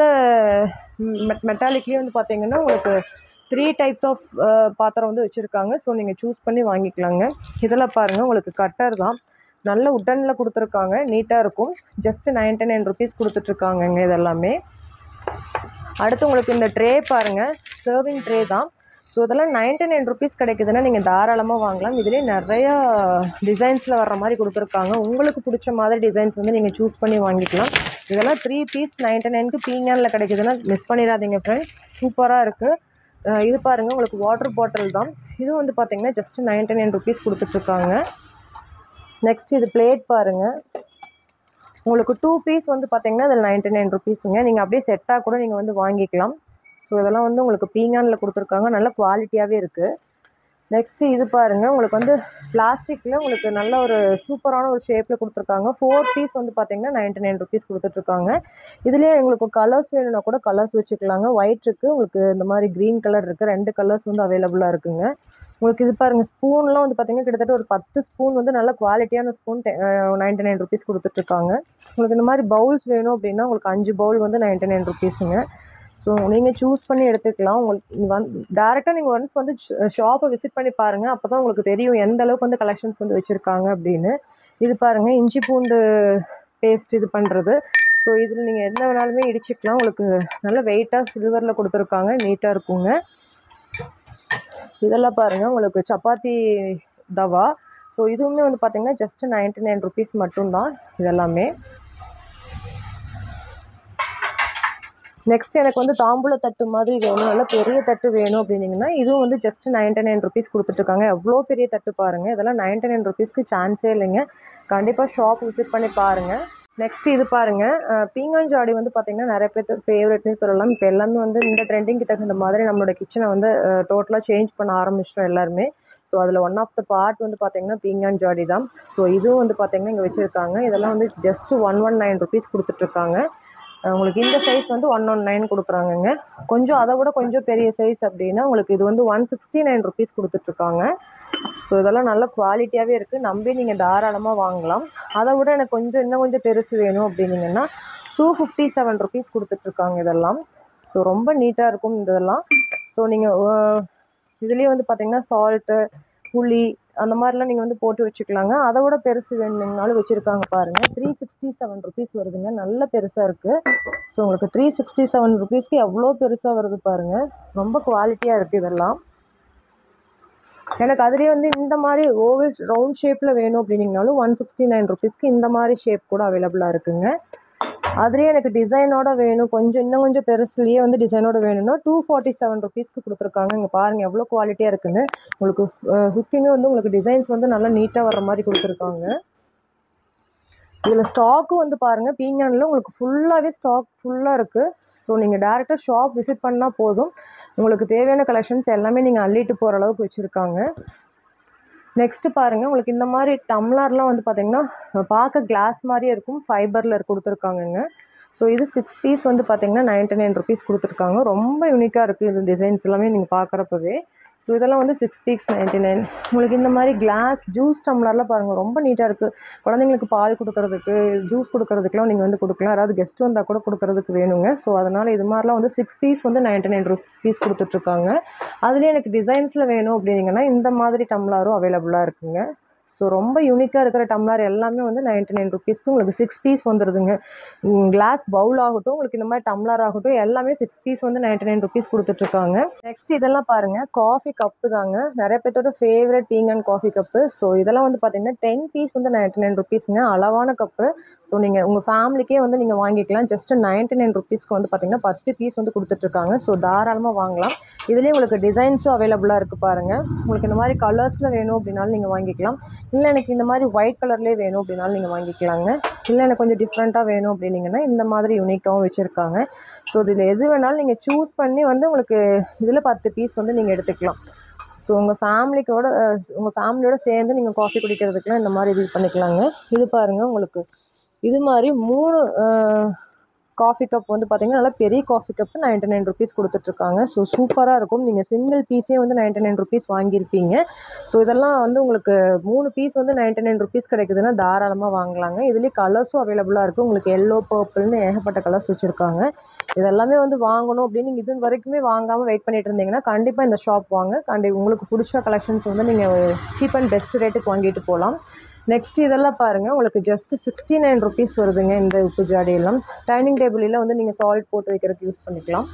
மெட் மெட்டாலிக்லேயே வந்து பார்த்தீங்கன்னா உங்களுக்கு த்ரீ டைப் ஆஃப் பாத்திரம் வந்து வச்சுருக்காங்க ஸோ நீங்கள் சூஸ் பண்ணி வாங்கிக்கலாங்க இதெல்லாம் பாருங்கள் உங்களுக்கு கட்டர் தான் நல்ல உட்டனில் கொடுத்துருக்காங்க நீட்டாக இருக்கும் ஜஸ்ட் நைன்ட்டி நைன் ருபீஸ் கொடுத்துட்ருக்காங்கங்க இதெல்லாமே அடுத்து உங்களுக்கு இந்த ட்ரே பாருங்கள் சர்விங் ட்ரே தான் ஸோ இதெல்லாம் நைன்ட்டி நைன் ருபீஸ் கிடைக்குதுன்னா நீங்கள் தாராளமாக வாங்கலாம் இதுலேயே நிறையா டிசைன்ஸில் வர்ற மாதிரி கொடுத்துருக்காங்க உங்களுக்கு பிடிச்ச மாதிரி டிசைன்ஸ் வந்து நீங்கள் சூஸ் பண்ணி வாங்கிக்கலாம் இதெல்லாம் த்ரீ பீஸ் நைன்ட்டி நைனுக்கு பீங்கானில் கிடைக்குதுன்னா மிஸ் பண்ணிடாதீங்க ஃப்ரெண்ட்ஸ் சூப்பராக இருக்குது இது பாருங்கள் உங்களுக்கு வாட்டர் பாட்டில் தான் இது வந்து பார்த்தீங்கன்னா ஜஸ்ட் நைன்ட்டி நைன் ருபீஸ் கொடுத்துட்ருக்காங்க நெக்ஸ்ட் இது பிளேட் பாருங்கள் உங்களுக்கு டூ பீஸ் வந்து பார்த்தீங்கன்னா அதில் நைன்ட்டி நைன் ருபீஸுங்க நீங்கள் அப்படியே செட்டாக கூட நீங்கள் வந்து வாங்கிக்கலாம் ஸோ இதெல்லாம் வந்து உங்களுக்கு பீங்கானில் கொடுத்துருக்காங்க நல்ல குவாலிட்டியாகவே இருக்குது நெக்ஸ்ட்டு இது பாருங்கள் உங்களுக்கு வந்து பிளாஸ்டிக்கில் உங்களுக்கு நல்ல ஒரு சூப்பரான ஒரு ஷேப்பில் கொடுத்துருக்காங்க ஃபோர் பீஸ் வந்து பார்த்தீங்கன்னா நைன்ட்டி நைன் ருபீஸ் கொடுத்துட்ருக்காங்க இதுலேயே உங்களுக்கு கலர்ஸ் வேணும்னா கூட கலர்ஸ் வச்சுக்கலாங்க ஒயிட் இருக்குது உங்களுக்கு இந்த மாதிரி க்ரீன் கலர் இருக்குது ரெண்டு கலர்ஸ் வந்து அவைலபிளாக இருக்குங்க உங்களுக்கு இது பாருங்கள் ஸ்பூன்லாம் வந்து பார்த்தீங்கன்னா கிட்டத்தட்ட ஒரு பத்து ஸ்பூன் வந்து நல்ல குவாலிட்டியான ஸ்பூன் நைன்ட்டி நைன் ருபீஸ் கொடுத்துட்ருக்காங்க உங்களுக்கு இந்த மாதிரி பவுல்ஸ் வேணும் அப்படின்னா உங்களுக்கு அஞ்சு பவுல் வந்து நைன்ட்டி நைன் ருபீஸுங்க ஸோ நீங்கள் சூஸ் பண்ணி எடுத்துக்கலாம் உங்களுக்கு வந்து டேரெக்டாக நீங்கள் ஒன்ஸ் வந்து ஷாப்பை விசிட் பண்ணி பாருங்கள் அப்போ தான் உங்களுக்கு தெரியும் எந்த அளவுக்கு வந்து கலெக்ஷன்ஸ் வந்து வச்சுருக்காங்க அப்படின்னு இது பாருங்கள் இஞ்சி பூண்டு பேஸ்ட் இது பண்ணுறது ஸோ இதில் நீங்கள் எந்த வேணாலுமே இடிச்சிக்கலாம் உங்களுக்கு நல்ல வெயிட்டாக சில்வரில் கொடுத்துருக்காங்க நீட்டாக இருக்குங்க இதெல்லாம் பாருங்கள் உங்களுக்கு சப்பாத்தி தவா ஸோ இதுவுமே வந்து பார்த்தீங்கன்னா ஜஸ்ட் நைன்ட்டி நைன் ருபீஸ் மட்டும்தான் இதெல்லாமே நெக்ஸ்ட் எனக்கு வந்து தாம்பூல தட்டு மாதிரி வேணும் நல்ல பெரிய தட்டு வேணும் அப்படின்னீங்கன்னா இதுவும் வந்து ஜஸ்ட் நைன்ட்டி நைன் ருபீஸ் கொடுத்துட்ருக்காங்க எவ்வளோ பெரிய தட்டு பாருங்கள் இதெல்லாம் நைன்ட்டி நைன் ருபீஸ்க்கு சான்ஸே இல்லைங்க கண்டிப்பாக ஷாப் விசிட் பண்ணி பாருங்கள் நெக்ஸ்ட் இது பாருங்கள் பீங்காஞ்சாடி வந்து பார்த்திங்கன்னா நிறைய பேர்த்து ஃபேவரெட்னு சொல்லலாம் இப்போ எல்லாமே வந்து இந்த ட்ரெண்டிங்க்கு தகுந்த மாதிரி நம்மளோட கிச்சனை வந்து டோட்டலாக சேஞ்ச் பண்ண ஆரம்பிச்சிட்டோம் எல்லாருமே ஸோ அதில் ஒன் ஆஃப் த பார்ட் வந்து பார்த்திங்கன்னா பீங்கான் ஜாடி தான் ஸோ இதுவும் வந்து பார்த்திங்கன்னா இங்கே வச்சுருக்காங்க இதெல்லாம் வந்து just one one nine rupees கொடுத்துட்ருக்காங்க உங்களுக்கு இந்த சைஸ் வந்து ஒன் ஒன் நைன் கொடுக்குறாங்கங்க கொஞ்சம் அதை விட கொஞ்சம் பெரிய சைஸ் அப்படின்னா உங்களுக்கு இது வந்து ஒன் சிக்ஸ்டி நைன் ருபீஸ் கொடுத்துட்ருக்காங்க ஸோ இதெல்லாம் நல்ல குவாலிட்டியாகவே இருக்குது நம்பி நீங்கள் தாராளமாக வாங்கலாம் அதை விட எனக்கு கொஞ்சம் இன்னும் கொஞ்சம் பெருசு வேணும் அப்படின்னீங்கன்னா டூ ஃபிஃப்டி செவன் ருபீஸ் கொடுத்துட்ருக்காங்க இதெல்லாம் ஸோ ரொம்ப நீட்டாக இருக்கும் இதெல்லாம் ஸோ நீங்கள் இதுலேயே வந்து பார்த்திங்கன்னா சால்ட்டு புளி அந்த மாதிரிலாம் நீங்கள் வந்து போட்டு வச்சுக்கலாங்க அதை விட பெருசு வேணுங்கனாலும் வச்சுருக்காங்க பாருங்கள் த்ரீ சிக்ஸ்டி செவன் ருபீஸ் வருதுங்க நல்ல பெருசாக இருக்குது ஸோ உங்களுக்கு த்ரீ சிக்ஸ்டி செவன் ருபீஸ்க்கு எவ்வளோ பெருசாக வருது பாருங்கள் ரொம்ப குவாலிட்டியாக இருக்குது இதெல்லாம் எனக்கு அதுலேயே வந்து இந்த மாதிரி ஓவல் ரவுண்ட் ஷேப்பில் வேணும் அப்படின்னீங்கனாலும் ஒன் சிக்ஸ்டி நைன் ருபீஸ்க்கு இந்த மாதிரி ஷேப் கூட அவைலபிளாக இருக்குங்க அதுலேயே எனக்கு டிசைனோட வேணும் கொஞ்சம் இன்னும் கொஞ்சம் பெருசுலேயே வந்து டிசைனோட வேணும்னா டூ ஃபார்ட்டி செவன் ருபீஸ்க்கு கொடுத்துருக்காங்க இங்கே பாருங்கள் எவ்வளோ குவாலிட்டியாக இருக்குன்னு உங்களுக்கு சுற்றியுமே வந்து உங்களுக்கு டிசைன்ஸ் வந்து நல்லா நீட்டாக வர்ற மாதிரி கொடுத்துருக்காங்க இதில் ஸ்டாக்கும் வந்து பாருங்கள் பீங்கானில் உங்களுக்கு ஃபுல்லாகவே ஸ்டாக் ஃபுல்லாக இருக்குது ஸோ நீங்கள் டேரெக்டாக ஷாப் விசிட் பண்ணால் போதும் உங்களுக்கு தேவையான கலெக்ஷன்ஸ் எல்லாமே நீங்கள் அள்ளிட்டு போகிற அளவுக்கு வச்சுருக்காங்க நெக்ஸ்ட்டு பாருங்கள் உங்களுக்கு இந்த மாதிரி டம்ளர்லாம் வந்து பார்த்திங்கன்னா பார்க்க கிளாஸ் மாதிரியே இருக்கும் ஃபைபரில் கொடுத்துருக்காங்கங்க ஸோ இது சிக்ஸ் பீஸ் வந்து பார்த்திங்கன்னா நைன்ட்டி நைன் ருபீஸ் கொடுத்துருக்காங்க ரொம்ப யூனிக்காக இருக்குது இது டிசைன்ஸ் எல்லாமே நீங்கள் பார்க்குறப்பவே ஸோ இதெல்லாம் வந்து சிக்ஸ் பீஸ் நைன்ட்டி நைன் உங்களுக்கு இந்த மாதிரி கிளாஸ் ஜூஸ் டம்ளர்லாம் பாருங்கள் ரொம்ப நீட்டாக இருக்குது குழந்தைங்களுக்கு பால் கொடுக்கறதுக்கு ஜூஸ் கொடுக்கறதுக்குலாம் நீங்கள் வந்து கொடுக்கலாம் யாராவது கெஸ்ட் வந்தால் கூட கொடுக்கறதுக்கு வேணுங்க ஸோ அதனால் இது மாதிரிலாம் வந்து சிக்ஸ் பீஸ் வந்து நைன்ட்டி நைன் ருபீஸ் கொடுத்துட்ருக்காங்க அதுலேயே எனக்கு டிசைன்ஸில் வேணும் அப்படின்னீங்கன்னா இந்த மாதிரி டம்ளரும் அவைலபிளாக இருக்குங்க ஸோ ரொம்ப யூனிக்காக இருக்கிற டம்ளர் எல்லாமே வந்து நைன்ட்டி நைன் ருபீஸ்க்கு உங்களுக்கு சிக்ஸ் பீஸ் வந்துடுதுங்க கிளாஸ் பவுல் ஆகட்டும் உங்களுக்கு இந்த மாதிரி டம்ளர் ஆகட்டும் எல்லாமே சிக்ஸ் பீஸ் வந்து நைன்ட்டி நைன் ருபீஸ் கொடுத்துட்ருக்காங்க நெக்ஸ்ட் இதெல்லாம் பாருங்கள் காஃபி கப்பு தாங்க நிறைய பேர்த்தோட favourite tea and coffee cup so இதெல்லாம் வந்து பார்த்தீங்கன்னா டென் பீஸ் வந்து நைன்ட்டி நைன் ருபீஸுங்க அளவான கப்பு ஸோ நீங்கள் உங்கள் ஃபேமிலிக்கே வந்து நீங்கள் வாங்கிக்கலாம் ஜஸ்ட் நைன்ட்டி நைன் ருபீஸ்க்கு வந்து பார்த்தீங்கன்னா பத்து பீஸ் வந்து கொடுத்துட்ருக்காங்க ஸோ தாராளமாக வாங்கலாம் இதுலேயே உங்களுக்கு டிசைன்ஸும் அவைலபிளாக இருக்குது பாருங்கள் உங்களுக்கு இந்த மாதிரி கலர்ஸில் வேணும் அப்படின்னாலும் நீங்கள் வாங்கிக்கலாம் இல்லை எனக்கு இந்த மாதிரி ஒயிட் கலர்லேயே வேணும் அப்படின்னாலும் நீங்கள் வாங்கிக்கலாங்க இல்லை எனக்கு கொஞ்சம் டிஃப்ரெண்ட்டாக வேணும் அப்படின்னீங்கன்னா இந்த மாதிரி யூனிக்காகவும் வச்சுருக்காங்க ஸோ இதில் எது வேணாலும் நீங்கள் சூஸ் பண்ணி வந்து உங்களுக்கு இதில் பத்து பீஸ் வந்து நீங்கள் எடுத்துக்கலாம் ஸோ உங்கள் ஃபேமிலிக்கோட உங்கள் ஃபேமிலியோட சேர்ந்து நீங்கள் காஃபி குடிக்கிறதுக்குலாம் இந்த மாதிரி இது பண்ணிக்கலாங்க இது பாருங்கள் உங்களுக்கு இது மாதிரி மூணு காஃபி கப் வந்து பார்த்திங்கன்னா நல்லா பெரிய coffee cup ninety nine rupees கொடுத்துட்ருக்காங்க ஸோ சூப்பராக இருக்கும் நீங்கள் சிங்கிள் பீஸே வந்து நைன்ட்டி நைன் ருபீஸ் வாங்கியிருப்பீங்க ஸோ இதெல்லாம் வந்து உங்களுக்கு மூணு பீஸ் வந்து நைன்ட்டி நைன் ருபீஸ் கிடைக்குதுன்னா தாராளமாக வாங்கலாங்க இதுலேயே கலர்ஸும் அவைலபிளாக இருக்குது உங்களுக்கு எல்லோ பர்பிள்னு ஏகப்பட்ட கலர்ஸ் வச்சுருக்காங்க இதெல்லாமே வந்து வாங்கணும் அப்படின்னு நீங்கள் இது வரைக்குமே வாங்காமல் வெயிட் பண்ணிட்டு இருந்தீங்கன்னா கண்டிப்பாக இந்த ஷாப் வாங்க கண்டி உங்களுக்கு பிடிச்ச கலெக்ஷன்ஸ் வந்து நீங்கள் சீப் அண்ட் பெஸ்ட் ரேட்டுக்கு வாங்கிட்டு போகலாம் நெக்ஸ்ட் இதெல்லாம் பாருங்கள் உங்களுக்கு ஜஸ்ட் சிக்ஸ்டி நைன் ருபீஸ் வருதுங்க இந்த உப்பு ஜாடியெல்லாம் டைனிங் டேபிளில் வந்து நீங்கள் சால்ட் போட்டு வைக்கிறதுக்கு யூஸ் பண்ணிக்கலாம்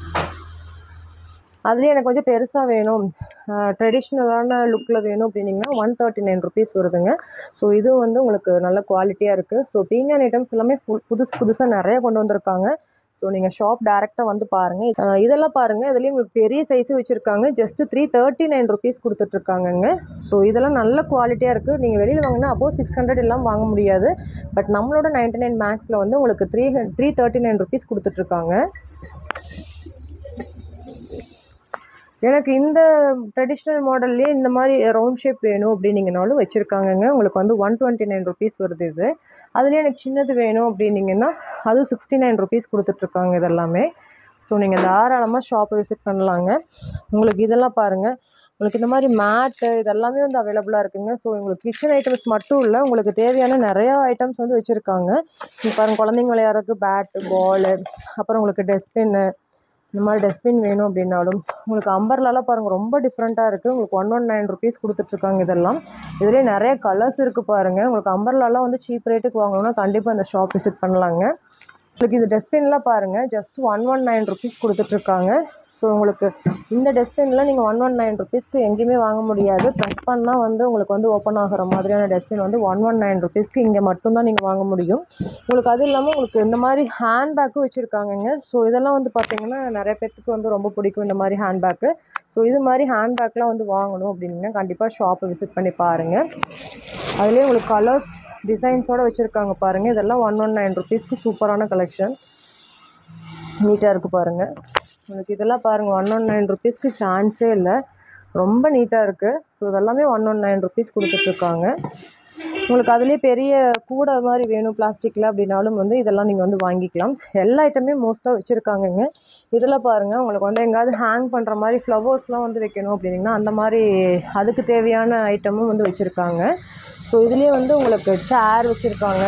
அதுலேயே எனக்கு கொஞ்சம் பெருசாக வேணும் ட்ரெடிஷ்னலான லுக்கில் வேணும் அப்படின்னிங்கன்னா ஒன் தேர்ட்டி நைன் ருபீஸ் வருதுங்க ஸோ இதுவும் வந்து உங்களுக்கு நல்ல குவாலிட்டியாக இருக்குது ஸோ பீங்கான் ஐட்டம்ஸ் எல்லாமே ஃபுல் புதுசு புதுசாக நிறைய கொண்டு வந்திருக்காங்க ஸோ நீங்கள் ஷாப் டேரெக்டாக வந்து பாருங்கள் இதெல்லாம் பாருங்கள் இதுலேயும் உங்களுக்கு பெரிய சைஸும் வச்சுருக்காங்க just three thirty nine rupees கொடுத்துட்ருக்காங்கங்க ஸோ இதெல்லாம் நல்ல குவாலிட்டியாக இருக்குது நீங்கள் வெளியில் வாங்கினா அபோவ் சிக்ஸ் ஹண்ட்ரட் எல்லாம் வாங்க முடியாது பட் நம்மளோட நைன்ட்டி நைன் மேக்ஸில் வந்து உங்களுக்கு three three thirty nine rupees கொடுத்துட்ருக்காங்க எனக்கு இந்த ட்ரெடிஷ்னல் மாடல்லே இந்த மாதிரி ரவுண்ட் ஷேப் வேணும் அப்படின்னீங்கனாலும் வச்சுருக்காங்கங்க உங்களுக்கு வந்து ஒன் டுவெண்ட்டி நைன் ருபீஸ் வருது இது அதுலேயே எனக்கு சின்னது வேணும் அப்படின்னீங்கன்னா அதுவும் சிக்ஸ்டி நைன் ருபீஸ் கொடுத்துட்ருக்காங்க இதெல்லாமே ஸோ நீங்கள் தாராளமாக ஷாப்பை விசிட் பண்ணலாங்க உங்களுக்கு இதெல்லாம் பாருங்கள் உங்களுக்கு இந்த மாதிரி மேட்டு இதெல்லாமே வந்து அவைலபிளாக இருக்குங்க ஸோ உங்களுக்கு கிச்சன் ஐட்டம்ஸ் மட்டும் இல்லை உங்களுக்கு தேவையான நிறையா ஐட்டம்ஸ் வந்து வச்சுருக்காங்க இங்கே பாருங்கள் குழந்தைங்க விளையாடுறதுக்கு பேட்டு பாலு அப்புறம் உங்களுக்கு டஸ்ட்பின்னு இந்த மாதிரி டஸ்ட்பின் வேணும் அப்படின்னாலும் உங்களுக்கு அம்பர்லாலாம் பாருங்கள் ரொம்ப டிஃப்ரெண்ட்டாக இருக்குது உங்களுக்கு ஒன் ஒன் நைன் ருபீஸ் கொடுத்துட்ருக்காங்க இதெல்லாம் இதுலேயே நிறைய கலர்ஸ் இருக்குது பாருங்கள் உங்களுக்கு அம்பர்லாலாம் வந்து சீப் ரேட்டுக்கு வாங்கணும்னா கண்டிப்பாக இந்த ஷாப் விசிட் பண்ணலாங்க உங்களுக்கு இது டஸ்ட்பின்லாம் பாருங்கள் just one one nine rupees கொடுத்துட்ருக்காங்க ஸோ உங்களுக்கு இந்த டஸ்ட்பின்லாம் நீங்கள் ஒன் ஒன் நைன் ருபீஸ்க்கு எங்கேயுமே வாங்க முடியாது ப்ரெஸ் பண்ணால் வந்து உங்களுக்கு வந்து ஓப்பன் ஆகிற மாதிரியான டஸ்ட்பின் வந்து ஒன் ஒன் நைன் ருபீஸ்க்கு இங்கே மட்டும்தான் நீங்கள் வாங்க முடியும் உங்களுக்கு அது இல்லாமல் உங்களுக்கு இந்த மாதிரி ஹேண்ட்பேக்கும் வச்சுருக்காங்கங்க ஸோ இதெல்லாம் வந்து பார்த்தீங்கன்னா நிறைய பேர்த்துக்கு வந்து ரொம்ப பிடிக்கும் இந்த மாதிரி ஹேண்ட்பேக்கு ஸோ இது மாதிரி ஹேண்ட்பேக்லாம் வந்து வாங்கணும் அப்படின்னா கண்டிப்பாக ஷாப்பை விசிட் பண்ணி பாருங்கள் அதுலேயே உங்களுக்கு கலர்ஸ் டிசைன்ஸோடு வச்சுருக்காங்க பாருங்கள் இதெல்லாம் ஒன் ஒன் நைன் ருபீஸ்க்கு சூப்பரான கலெக்ஷன் நீட்டாக இருக்குது பாருங்கள் உங்களுக்கு இதெல்லாம் பாருங்கள் ஒன் ஒன் நைன் ருபீஸ்க்கு சான்ஸே இல்லை ரொம்ப நீட்டாக இருக்குது ஸோ இதெல்லாமே ஒன் ஒன் நைன் ருபீஸ் கொடுத்துட்ருக்காங்க உங்களுக்கு அதுலேயே பெரிய கூடை மாதிரி வேணும் பிளாஸ்டிக்கில் அப்படின்னாலும் வந்து இதெல்லாம் நீங்கள் வந்து வாங்கிக்கலாம் எல்லா ஐட்டமே மோஸ்ட்டாக வச்சுருக்காங்கங்க இதில் பாருங்கள் உங்களுக்கு வந்து எங்கேயாவது ஹேங் பண்ணுற மாதிரி ஃப்ளவர்ஸ்லாம் வந்து வைக்கணும் அப்படின்னிங்கன்னா அந்த மாதிரி அதுக்கு தேவையான ஐட்டமும் வந்து வச்சுருக்காங்க ஸோ இதுலேயே வந்து உங்களுக்கு சேர் வச்சுருக்காங்க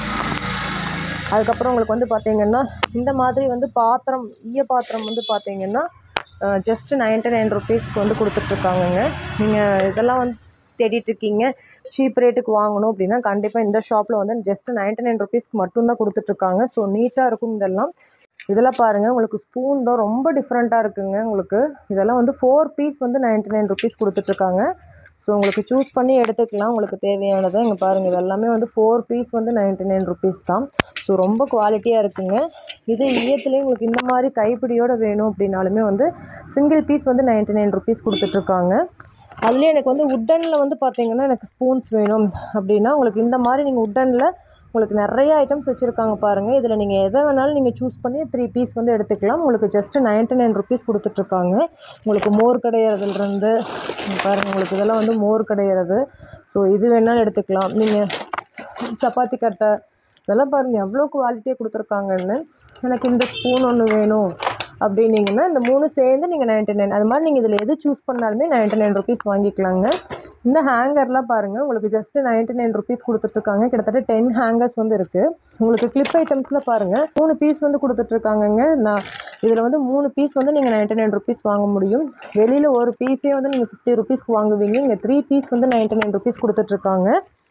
அதுக்கப்புறம் உங்களுக்கு வந்து பார்த்தீங்கன்னா இந்த மாதிரி வந்து பாத்திரம் ஈய பாத்திரம் வந்து பார்த்தீங்கன்னா ஜஸ்ட் நைன்ட்டி நைன் ருபீஸ்க்கு வந்து கொடுத்துட்ருக்காங்கங்க நீங்கள் இதெல்லாம் வந்து தேடிட்டு இருக்கீங்க சீப் ரேட்டுக்கு வாங்கணும் அப்படின்னா கண்டிப்பாக இந்த ஷாப்பில் வந்து ஜஸ்ட் நைன்ட்டி நைன் ருபீஸ்க்கு மட்டும்தான் கொடுத்துட்ருக்காங்க ஸோ நீட்டாக இருக்கும் இதெல்லாம் இதெல்லாம் பாருங்கள் உங்களுக்கு ஸ்பூன் தான் ரொம்ப டிஃப்ரெண்ட்டாக இருக்குங்க உங்களுக்கு இதெல்லாம் வந்து ஃபோர் பீஸ் வந்து நைன்ட்டி நைன் ருபீஸ் கொடுத்துட்ருக்காங்க ஸோ உங்களுக்கு சூஸ் பண்ணி எடுத்துக்கலாம் உங்களுக்கு தேவையானதை இங்கே பாருங்கள் இது எல்லாமே வந்து ஃபோர் பீஸ் வந்து நைன்ட்டி நைன் ருபீஸ் தான் ஸோ ரொம்ப குவாலிட்டியாக இருக்குங்க இது ஈயத்துலேயும் உங்களுக்கு இந்த மாதிரி கைப்பிடியோடு வேணும் அப்படின்னாலுமே வந்து சிங்கிள் பீஸ் வந்து நைன்ட்டி நைன் ருபீஸ் கொடுத்துட்ருக்காங்க அதுலேயே எனக்கு வந்து உட்டனில் வந்து பார்த்தீங்கன்னா எனக்கு ஸ்பூன்ஸ் வேணும் அப்படின்னா உங்களுக்கு இந்த மாதிரி நீங்கள் உட்டனில் உங்களுக்கு நிறைய ஐட்டம்ஸ் வச்சுருக்காங்க பாருங்கள் இதில் நீங்கள் எதை வேணாலும் நீங்கள் சூஸ் பண்ணி த்ரீ பீஸ் வந்து எடுத்துக்கலாம் உங்களுக்கு ஜஸ்ட்டு நைன்ட்டி நைன் ருபீஸ் கொடுத்துட்ருக்காங்க உங்களுக்கு மோர் கடையிறதுலேருந்து பாருங்கள் உங்களுக்கு இதெல்லாம் வந்து மோர் கடையிறது ஸோ இது வேணாலும் எடுத்துக்கலாம் நீங்கள் சப்பாத்தி கட்டை இதெல்லாம் பாருங்கள் எவ்வளோ குவாலிட்டியாக கொடுத்துருக்காங்கன்னு எனக்கு இந்த ஸ்பூன் ஒன்று வேணும் அப்படின்னீங்கன்னா இந்த மூணு சேர்ந்து நீங்கள் நைன்ட்டி நைன் அது மாதிரி நீங்கள் இதில் எது சூஸ் பண்ணாலுமே நைன்ட்டி நைன் ருபீஸ் வாங்கிக்கலாங்க இந்த ஹேங்கர்லாம் பாருங்கள் உங்களுக்கு ஜஸ்ட்டு நைன்ட்டி நைன் ருபீஸ் கொடுத்துட்ருக்காங்க கிட்டத்தட்ட டென் ஹேங்கர்ஸ் வந்து இருக்குது உங்களுக்கு கிளிப் ஐட்டம்ஸில் பாருங்கள் மூணு பீஸ் வந்து கொடுத்துட்ருக்காங்கங்க நான் இதில் வந்து மூணு பீஸ் வந்து நீங்கள் நைன்ட்டி நைன் ருபீஸ் வாங்க முடியும் வெளியில் ஒரு பீஸே வந்து நீங்கள் ஃபிஃப்டி ருபீஸ்க்கு வாங்குவீங்க இங்கே த்ரீ பீஸ் வந்து நைன்ட்டி நைன் ருபீஸ் கொடுத்துட்ருக்காங்க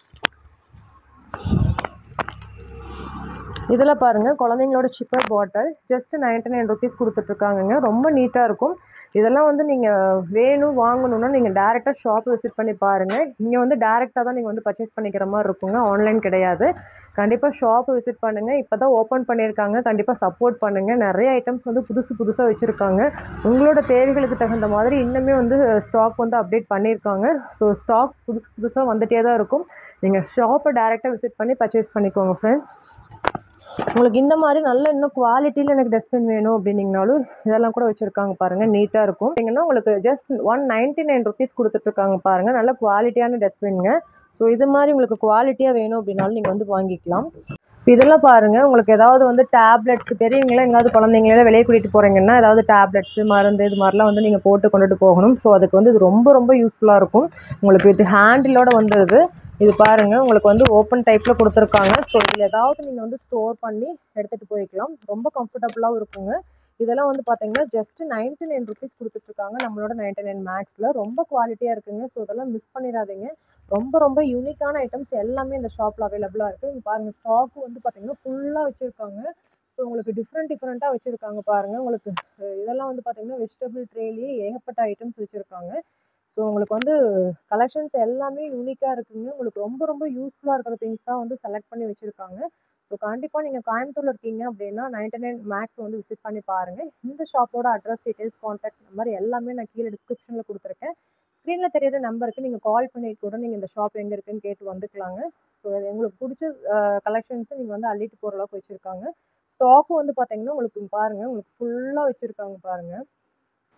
இதில் பாருங்கள் குழந்தைங்களோட sipper bottle just ninety nine rupees கொடுத்துட்ருக்காங்கங்க ரொம்ப நீட்டாக இருக்கும் இதெல்லாம் வந்து நீங்கள் வேணும் வாங்கணுன்னா நீங்கள் டேரெக்டாக ஷாப் விசிட் பண்ணி பாருங்கள் இங்கே வந்து டேரெக்டாக தான் நீங்கள் வந்து பர்ச்சேஸ் பண்ணிக்கிற மாதிரி இருக்குங்க ஆன்லைன் கிடையாது கண்டிப்பாக ஷாப்பை விசிட் பண்ணுங்கள் இப்போ தான் ஓப்பன் பண்ணியிருக்காங்க கண்டிப்பாக சப்போர்ட் பண்ணுங்கள் நிறைய ஐட்டம்ஸ் வந்து புதுசு புதுசாக வச்சுருக்காங்க உங்களோட தேவைகளுக்கு தகுந்த மாதிரி இன்னுமே வந்து ஸ்டாக் வந்து அப்டேட் பண்ணியிருக்காங்க ஸோ ஸ்டாக் புதுசு புதுசாக வந்துகிட்டே தான் இருக்கும் நீங்கள் ஷாப்பை டேரெக்டாக விசிட் பண்ணி பர்ச்சேஸ் பண்ணிக்கோங்க ஃப்ரெண்ட்ஸ் உங்களுக்கு இந்த மாதிரி நல்ல இன்னும் குவாலிட்டியில் எனக்கு டஸ்ட்பின் வேணும் அப்படின்னீங்கனாலும் இதெல்லாம் கூட வச்சுருக்காங்க பாருங்கள் நீட்டாக இருக்கும் பார்த்தீங்கன்னா உங்களுக்கு just one ninety nine rupees கொடுத்துட்ருக்காங்க பாருங்கள் நல்ல குவாலிட்டியான டஸ்ட்பின்ங்க ஸோ இது மாதிரி உங்களுக்கு குவாலிட்டியாக வேணும் அப்படின்னாலும் நீங்கள் வந்து வாங்கிக்கலாம் இப்போ இதெல்லாம் பாருங்கள் உங்களுக்கு ஏதாவது வந்து டேப்லெட்ஸ் பெரியவங்களாம் எங்கேயாவது குழந்தைங்களெல்லாம் வெளியே கூட்டிகிட்டு போகிறீங்கன்னா ஏதாவது டேப்லெட்ஸு மருந்து இது மாதிரிலாம் வந்து நீங்கள் போட்டு கொண்டுட்டு போகணும் ஸோ அதுக்கு வந்து இது ரொம்ப ரொம்ப யூஸ்ஃபுல்லாக இருக்கும் உங்களுக்கு இது ஹேண்டிலோட வந்துடுது இது பாருங்கள் உங்களுக்கு வந்து ஓப்பன் டைப்பில் கொடுத்துருக்காங்க ஸோ இதில் ஏதாவது நீங்கள் வந்து ஸ்டோர் பண்ணி எடுத்துகிட்டு போய்க்கலாம் ரொம்ப கம்ஃபர்டபுளாகவும் இருக்குங்க இதெல்லாம் வந்து பார்த்தீங்கன்னா ஜஸ்ட் நைன்ட்டி நைன் ருபீஸ் கொடுத்துட்ருக்காங்க நம்மளோட நைன்ட்டி நைன் மேக்ஸில் ரொம்ப குவாலிட்டியாக இருக்குங்க ஸோ இதெல்லாம் மிஸ் பண்ணிடாதீங்க ரொம்ப ரொம்ப யூனிக்கான ஐட்டம்ஸ் எல்லாமே இந்த ஷாப்பில் அவைலபிளாக இருக்குது இங்கே பாருங்கள் ஸ்டாக்கு வந்து பார்த்தீங்கன்னா ஃபுல்லாக வச்சுருக்காங்க ஸோ உங்களுக்கு டிஃப்ரெண்ட் டிஃப்ரெண்ட்டாக வச்சுருக்காங்க பாருங்கள் உங்களுக்கு அஹ் இதெல்லாம் வந்து பார்த்தீங்கன்னா வெஜிடபிள் ட்ரேலேயே ஏகப்பட்ட ஐட்டம்ஸ் வச்சுருக்காங்க ஸோ உங்களுக்கு வந்து கலெக்ஷன்ஸ் எல்லாமே யூனிக்காக இருக்குங்க உங்களுக்கு ரொம்ப ரொம்ப யூஸ்ஃபுல்லாக இருக்கிற திங்ஸ் தான் வந்து செலக்ட் பண்ணி வச்சுருக்காங்க ஸோ கண்டிப்பாக நீங்கள் கோயம்புத்தூரில் இருக்கீங்க அப்படின்னா நைன்டி நைன் மேக்ஸ் வந்து விசிட் பண்ணி பாருங்கள் இந்த ஷாப்போட அட்ரஸ் டீட்டெயில்ஸ் காண்டாக்ட் நம்பர் எல்லாமே நான் கீழே டிஸ்கிரிப்ஷனில் கொடுத்துருக்கேன் ஸ்க்ரீனில் தெரியிற நம்பருக்கு நீங்கள் கால் பண்ணி கூட நீங்கள் இந்த ஷாப் எங்கே இருக்குன்னு கேட்டு வந்துக்கலாங்க ஸோ உங்களுக்கு பிடிச்ச கலெக்ஷன்ஸை நீங்கள் வந்து அள்ளிட்டு போகிற அளவுக்கு வச்சுருக்காங்க ஸ்டாக்கும் வந்து பார்த்தீங்கன்னா உங்களுக்கு பாருங்கள் உங்களுக்கு ஃபுல்லாக வச்சுருக்காங்க பாருங்கள்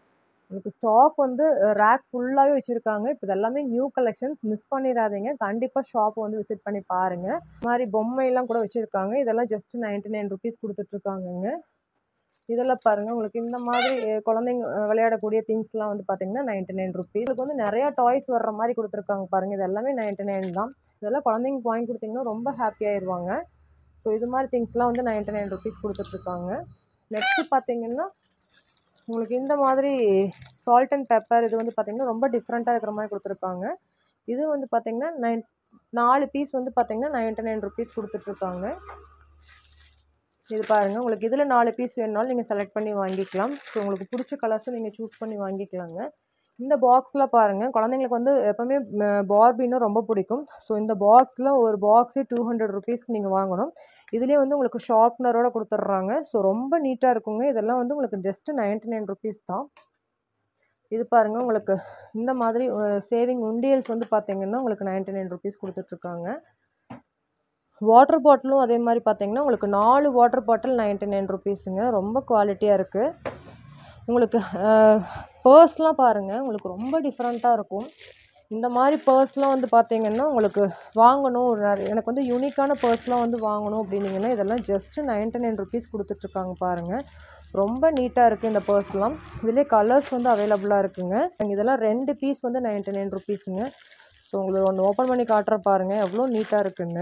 உங்களுக்கு ஸ்டாக் வந்து ரேக் ஃபுல்லாகவே வச்சுருக்காங்க இப்போ இதெல்லாமே நியூ கலெக்ஷன்ஸ் மிஸ் பண்ணிடாதீங்க கண்டிப்பாக ஷாப்பை வந்து விசிட் பண்ணி பாருங்கள் இந்த மாதிரி பொம்மையெல்லாம் கூட வச்சுருக்காங்க இதெல்லாம் ஜஸ்ட் நைன்டி நைன் ருபீஸ் கொடுத்துட்ருக்காங்கங்க இதெல்லாம் பாருங்கள் உங்களுக்கு இந்த மாதிரி அஹ், குழந்தைங்க அஹ், விளையாடக்கூடிய திங்ஸ்லாம் வந்து பார்த்தீங்கன்னா நைன்டி நைன் ருபீஸ் இதுக்கு வந்து நிறையா டாய்ஸ் வர்ற மாதிரி கொடுத்துருக்காங்க பாருங்கள் இது எல்லாமே நைன்டி நைன் தான் இதெல்லாம் குழந்தைங்களுக்கு வாங்கி கொடுத்தீங்கன்னா ரொம்ப ஹாப்பி ஆயிடுவாங்க ஸோ இது மாதிரி திங்ஸ்லாம் வந்து நைன்டி நைன் ருபீஸ் கொடுத்துட்ருக்காங்க நெக்ஸ்ட்டு பார்த்தீங்கன்னா உங்களுக்கு இந்த மாதிரி சால்ட் அண்ட் பெப்பர் இது வந்து பார்த்திங்கன்னா ரொம்ப டிஃப்ரெண்ட்டாக இருக்கிற மாதிரி கொடுத்துருக்காங்க இது வந்து பார்த்திங்கன்னா நைன் நாலு பீஸ் வந்து பார்த்திங்கன்னா நைன்டி நைன் ருபீஸ் கொடுத்துட்ருக்காங்க இது பாருங்கள் உங்களுக்கு இதில் நாலு பீஸ் வேணுனாலும் நீங்கள் செலக்ட் பண்ணி வாங்கிக்கலாம் ஸோ உங்களுக்கு பிடிச்ச கலர்ஸும் நீங்கள் சூஸ் பண்ணி வாங்கிக்கலாங்க இந்த பாக்ஸில் பாருங்கள் குழந்தைங்களுக்கு வந்து எப்போவுமே பார்பின்னா ரொம்ப பிடிக்கும் ஸோ இந்த பாக்ஸில் ஒரு பாக்ஸே டூ ஹண்ட்ரட் ருபீஸ்க்கு நீங்கள் வாங்கணும் இதுலேயே வந்து உங்களுக்கு ஷார்ப்னரோட கொடுத்துட்றாங்க ஸோ ரொம்ப நீட்டாக இருக்குங்க இதெல்லாம் வந்து உங்களுக்கு ஜஸ்ட்டு நைன்ட்டி நைன் ருபீஸ் தான் இது பாருங்கள் உங்களுக்கு இந்த மாதிரி சேவிங் உண்டியல்ஸ் வந்து பார்த்தீங்கன்னா உங்களுக்கு நைன்ட்டி நைன் ருபீஸ் கொடுத்துட்ருக்காங்க வாட்டர் பாட்டிலும் அதே மாதிரி பார்த்தீங்கன்னா உங்களுக்கு நாலு வாட்டர் பாட்டில் நைன்ட்டி நைன் ருபீஸுங்க ரொம்ப குவாலிட்டியாக இருக்குது உங்களுக்கு பர்ஸ்லாம் பாருங்கள் உங்களுக்கு ரொம்ப டிஃப்ரெண்ட்டாக இருக்கும் இந்த மாதிரி பர்ஸ்லாம் வந்து பார்த்தீங்கன்னா உங்களுக்கு வாங்கணும் ஒரு நிறைய- எனக்கு வந்து யூனிக்கான பர்ஸ்லாம் வந்து வாங்கணும் அப்படின்னீங்கன்னா இதெல்லாம் ஜஸ்ட்டு நைன்ட்டி நைன் ருபீஸ் கொடுத்துட்ருக்காங்க பாருங்கள் ரொம்ப நீட்டாக இருக்குது இந்த பர்ஸ்லாம் இதுலேயே கலர்ஸ் வந்து அவைலபிளாக இருக்குங்க இதெல்லாம் ரெண்டு பீஸ் வந்து நைன்ட்டி நைன் ருபீஸுங்க ஸோ உங்களுக்கு ஒன்று ஓப்பன் பண்ணி காட்டுற பாருங்கள் எவ்வளோ நீட்டாக இருக்குன்னு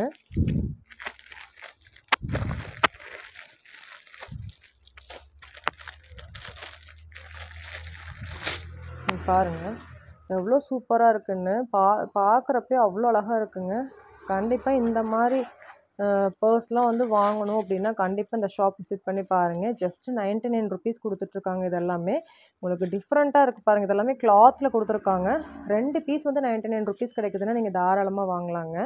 இங்க பாருங்க எவ்வளோ சூப்பராக இருக்குன்னு பா பார்க்குறப்பே அவ்வளோ அழகாக இருக்குங்க கண்டிப்பாக இந்த மாதிரி பர்ஸ்லாம் வந்து வாங்கணும் அப்படின்னா கண்டிப்பாக இந்த ஷாப் விசிட் பண்ணி பாருங்கள் ஜஸ்ட் நைன்ட்டி நைன் ருபீஸ் கொடுத்துட்ருக்காங்க இது எல்லாமே உங்களுக்கு டிஃப்ரெண்ட்டாக இருக்குது பாருங்கள் இது எல்லாமே கிளாத்தில் கொடுத்துருக்காங்க ரெண்டு பீஸ் வந்து நைன்ட்டி நைன் ருபீஸ் கிடைக்குதுன்னா நீங்கள் தாராளமாக வாங்கலாங்க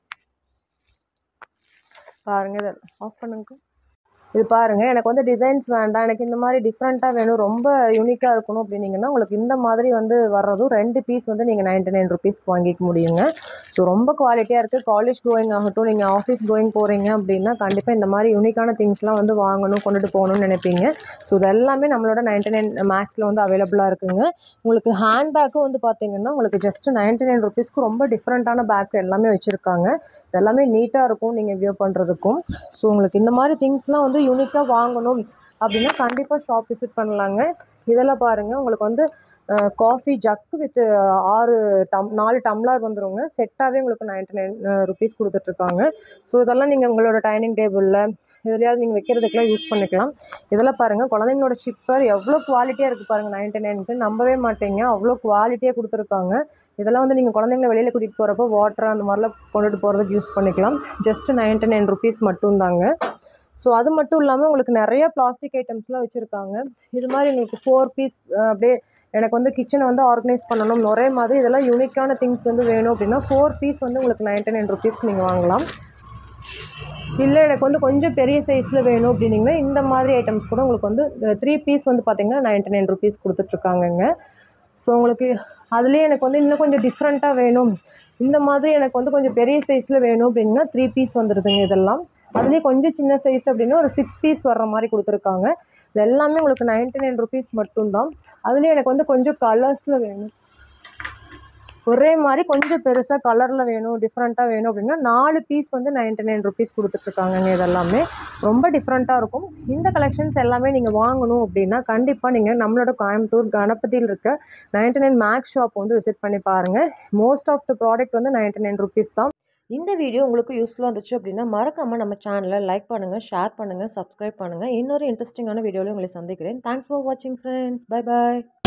பாருங்கள் இதை ஆஃப் பண்ணுங்க இது பாருங்கள் எனக்கு வந்து டிசைன்ஸ் வேண்டாம் எனக்கு இந்த மாதிரி டிஃப்ரெண்ட்டாக வேணும் ரொம்ப யூனிக்காக இருக்கணும் அப்படின்னீங்கன்னா உங்களுக்கு இந்த மாதிரி வந்து வர்றதும் ரெண்டு பீஸ் வந்து நீங்கள் நைன்ட்டி நைன் ருபீஸ்க்கு வாங்கிக்க முடியுங்க ஸோ ரொம்ப குவாலிட்டியாக இருக்குது காலேஜ் கோயிங் ஆகட்டும் நீங்கள் ஆஃபீஸ் கோயிங் போகிறீங்க அப்படின்னா கண்டிப்பாக இந்த மாதிரி யூனிக்கான திங்ஸ்லாம் வந்து வாங்கணும் கொண்டுட்டு போகணும்னு நினைப்பீங்க ஸோ இது எல்லாமே நம்மளோட நைன்ட்டி நைன் மேக்ஸில் வந்து அவைலபிளாக இருக்குங்க உங்களுக்கு ஹேண்ட் பேக்கும் வந்து பார்த்தீங்கன்னா உங்களுக்கு ஜஸ்ட் நைன்ட்டி நைன் ருபீஸ்க்கு ரொம்ப டிஃப்ரெண்ட்டான பேக் எல்லாமே வச்சுருக்காங்க இது எல்லாமே நீட்டாக இருக்கும் நீங்கள் வியூ பண்ணுறதுக்கும் ஸோ உங்களுக்கு இந்த மாதிரி திங்ஸ்லாம் வந்து யூனிக்காக வாங்கணும் அப்படின்னா கண்டிப்பாக ஷாப் விசிட் பண்ணலாங்க இதெல்லாம் பாருங்கள் உங்களுக்கு வந்து காஃபி ஜக்கு வித் ஆறு டம் நாலு டம்ளர் வந்துருங்க செட்டாகவே உங்களுக்கு நைன்ட்டி நைன் ருபீஸ் கொடுத்துட்ருக்காங்க ஸோ இதெல்லாம் நீங்கள் உங்களோட டைனிங் டேபிளில் எதுலையாவது நீங்கள் வைக்கிறதுக்கெலாம் யூஸ் பண்ணிக்கலாம் இதெல்லாம் பாருங்கள் குழந்தைங்களோட சிப்பர் எவ்வளோ குவாலிட்டியாக இருக்குது பாருங்கள் நைன்ட்டி நைனுக்கு நம்பவே மாட்டீங்க அவ்வளோ குவாலிட்டியாக கொடுத்துருக்காங்க இதெல்லாம் வந்து நீங்கள் குழந்தைங்கள வெளியில் கூட்டிகிட்டு போகிறப்போ வாட்டர் அந்த மாதிரிலாம் கொண்டுட்டு போகிறதுக்கு யூஸ் பண்ணிக்கலாம் ஜஸ்ட் நைன்ட்டி நைன் ருபீஸ் மட்டும்தாங்க ஸோ அது மட்டும் இல்லாமல் உங்களுக்கு நிறைய பிளாஸ்டிக் ஐட்டம்ஸ்லாம் வச்சுருக்காங்க இது மாதிரி உங்களுக்கு ஃபோர் பீஸ் அப்படியே எனக்கு வந்து கிச்சனை வந்து ஆர்கனைஸ் பண்ணணும் ஒரே மாதிரி இதெல்லாம் யூனிக்கான திங்ஸ் வந்து வேணும் அப்படின்னா ஃபோர் பீஸ் வந்து உங்களுக்கு நைன்ட்டி நைன் ருபீஸ்க்கு நீங்கள் வாங்கலாம் இல்லை எனக்கு வந்து கொஞ்சம் பெரிய சைஸில் வேணும் அப்படின்னீங்கன்னா இந்த மாதிரி ஐட்டம்ஸ் கூட உங்களுக்கு வந்து த்ரீ பீஸ் வந்து பார்த்தீங்கன்னா நைன்ட்டி நைன் ருபீஸ் கொடுத்துட்ருக்காங்கங்க ஸோ உங்களுக்கு அதுலேயே எனக்கு வந்து இன்னும் கொஞ்சம் டிஃப்ரெண்ட்டாக வேணும் இந்த மாதிரி எனக்கு வந்து கொஞ்சம் பெரிய சைஸில் வேணும் அப்படின்னா த்ரீ பீஸ் வந்துடுதுங்க இதெல்லாம் அதுலேயே கொஞ்சம் சின்ன சைஸ் அப்படின்னா ஒரு சிக்ஸ் பீஸ் வர்ற மாதிரி கொடுத்துருக்காங்க இது எல்லாமே உங்களுக்கு நைன்ட்டி நைன் ருபீஸ் மட்டும்தான் அதுலேயே எனக்கு வந்து கொஞ்சம் கலர்ஸில் வேணும் ஒரே மாதிரி கொஞ்சம் பெருசாக கலரில் வேணும் டிஃப்ரெண்ட்டாக வேணும் அப்படின்னா நாலு பீஸ் வந்து நைன்ட்டி நைன் ருபீஸ் கொடுத்துட்ருக்காங்கங்க இதெல்லாமே ரொம்ப டிஃப்ரெண்ட்டாக இருக்கும் இந்த கலெக்ஷன்ஸ் எல்லாமே நீங்கள் வாங்கணும் அப்படின்னா கண்டிப்பாக நீங்கள் நம்மளோட கோயம்புத்தூர் கணபதியில் இருக்க நைன்ட்டி நைன் மேக்ஸ் ஷாப் வந்து விசிட் பண்ணி பாருங்கள் மோஸ்ட் ஆஃப் த ப்ராடக்ட் வந்து நைன்ட்டி நைன் ருபீஸ் தான் இந்த வீடியோ உங்களுக்கு யூஸ்ஃபுல்லாக இருந்துச்சு அப்படின்னா மறக்காமல் நம்ம சேனலை லைக் பண்ணுங்கள் ஷேர் பண்ணுங்கள் சப்ஸ்கிரைப் பண்ணுங்கள் இன்னொரு இன்ட்ரெஸ்டிங்கான வீடியோவில் உங்களை சந்திக்கிறேன் தேங்க்ஸ் ஃபார் வாட்சிங் ஃப்ரெண்ட்ஸ் பை பாய்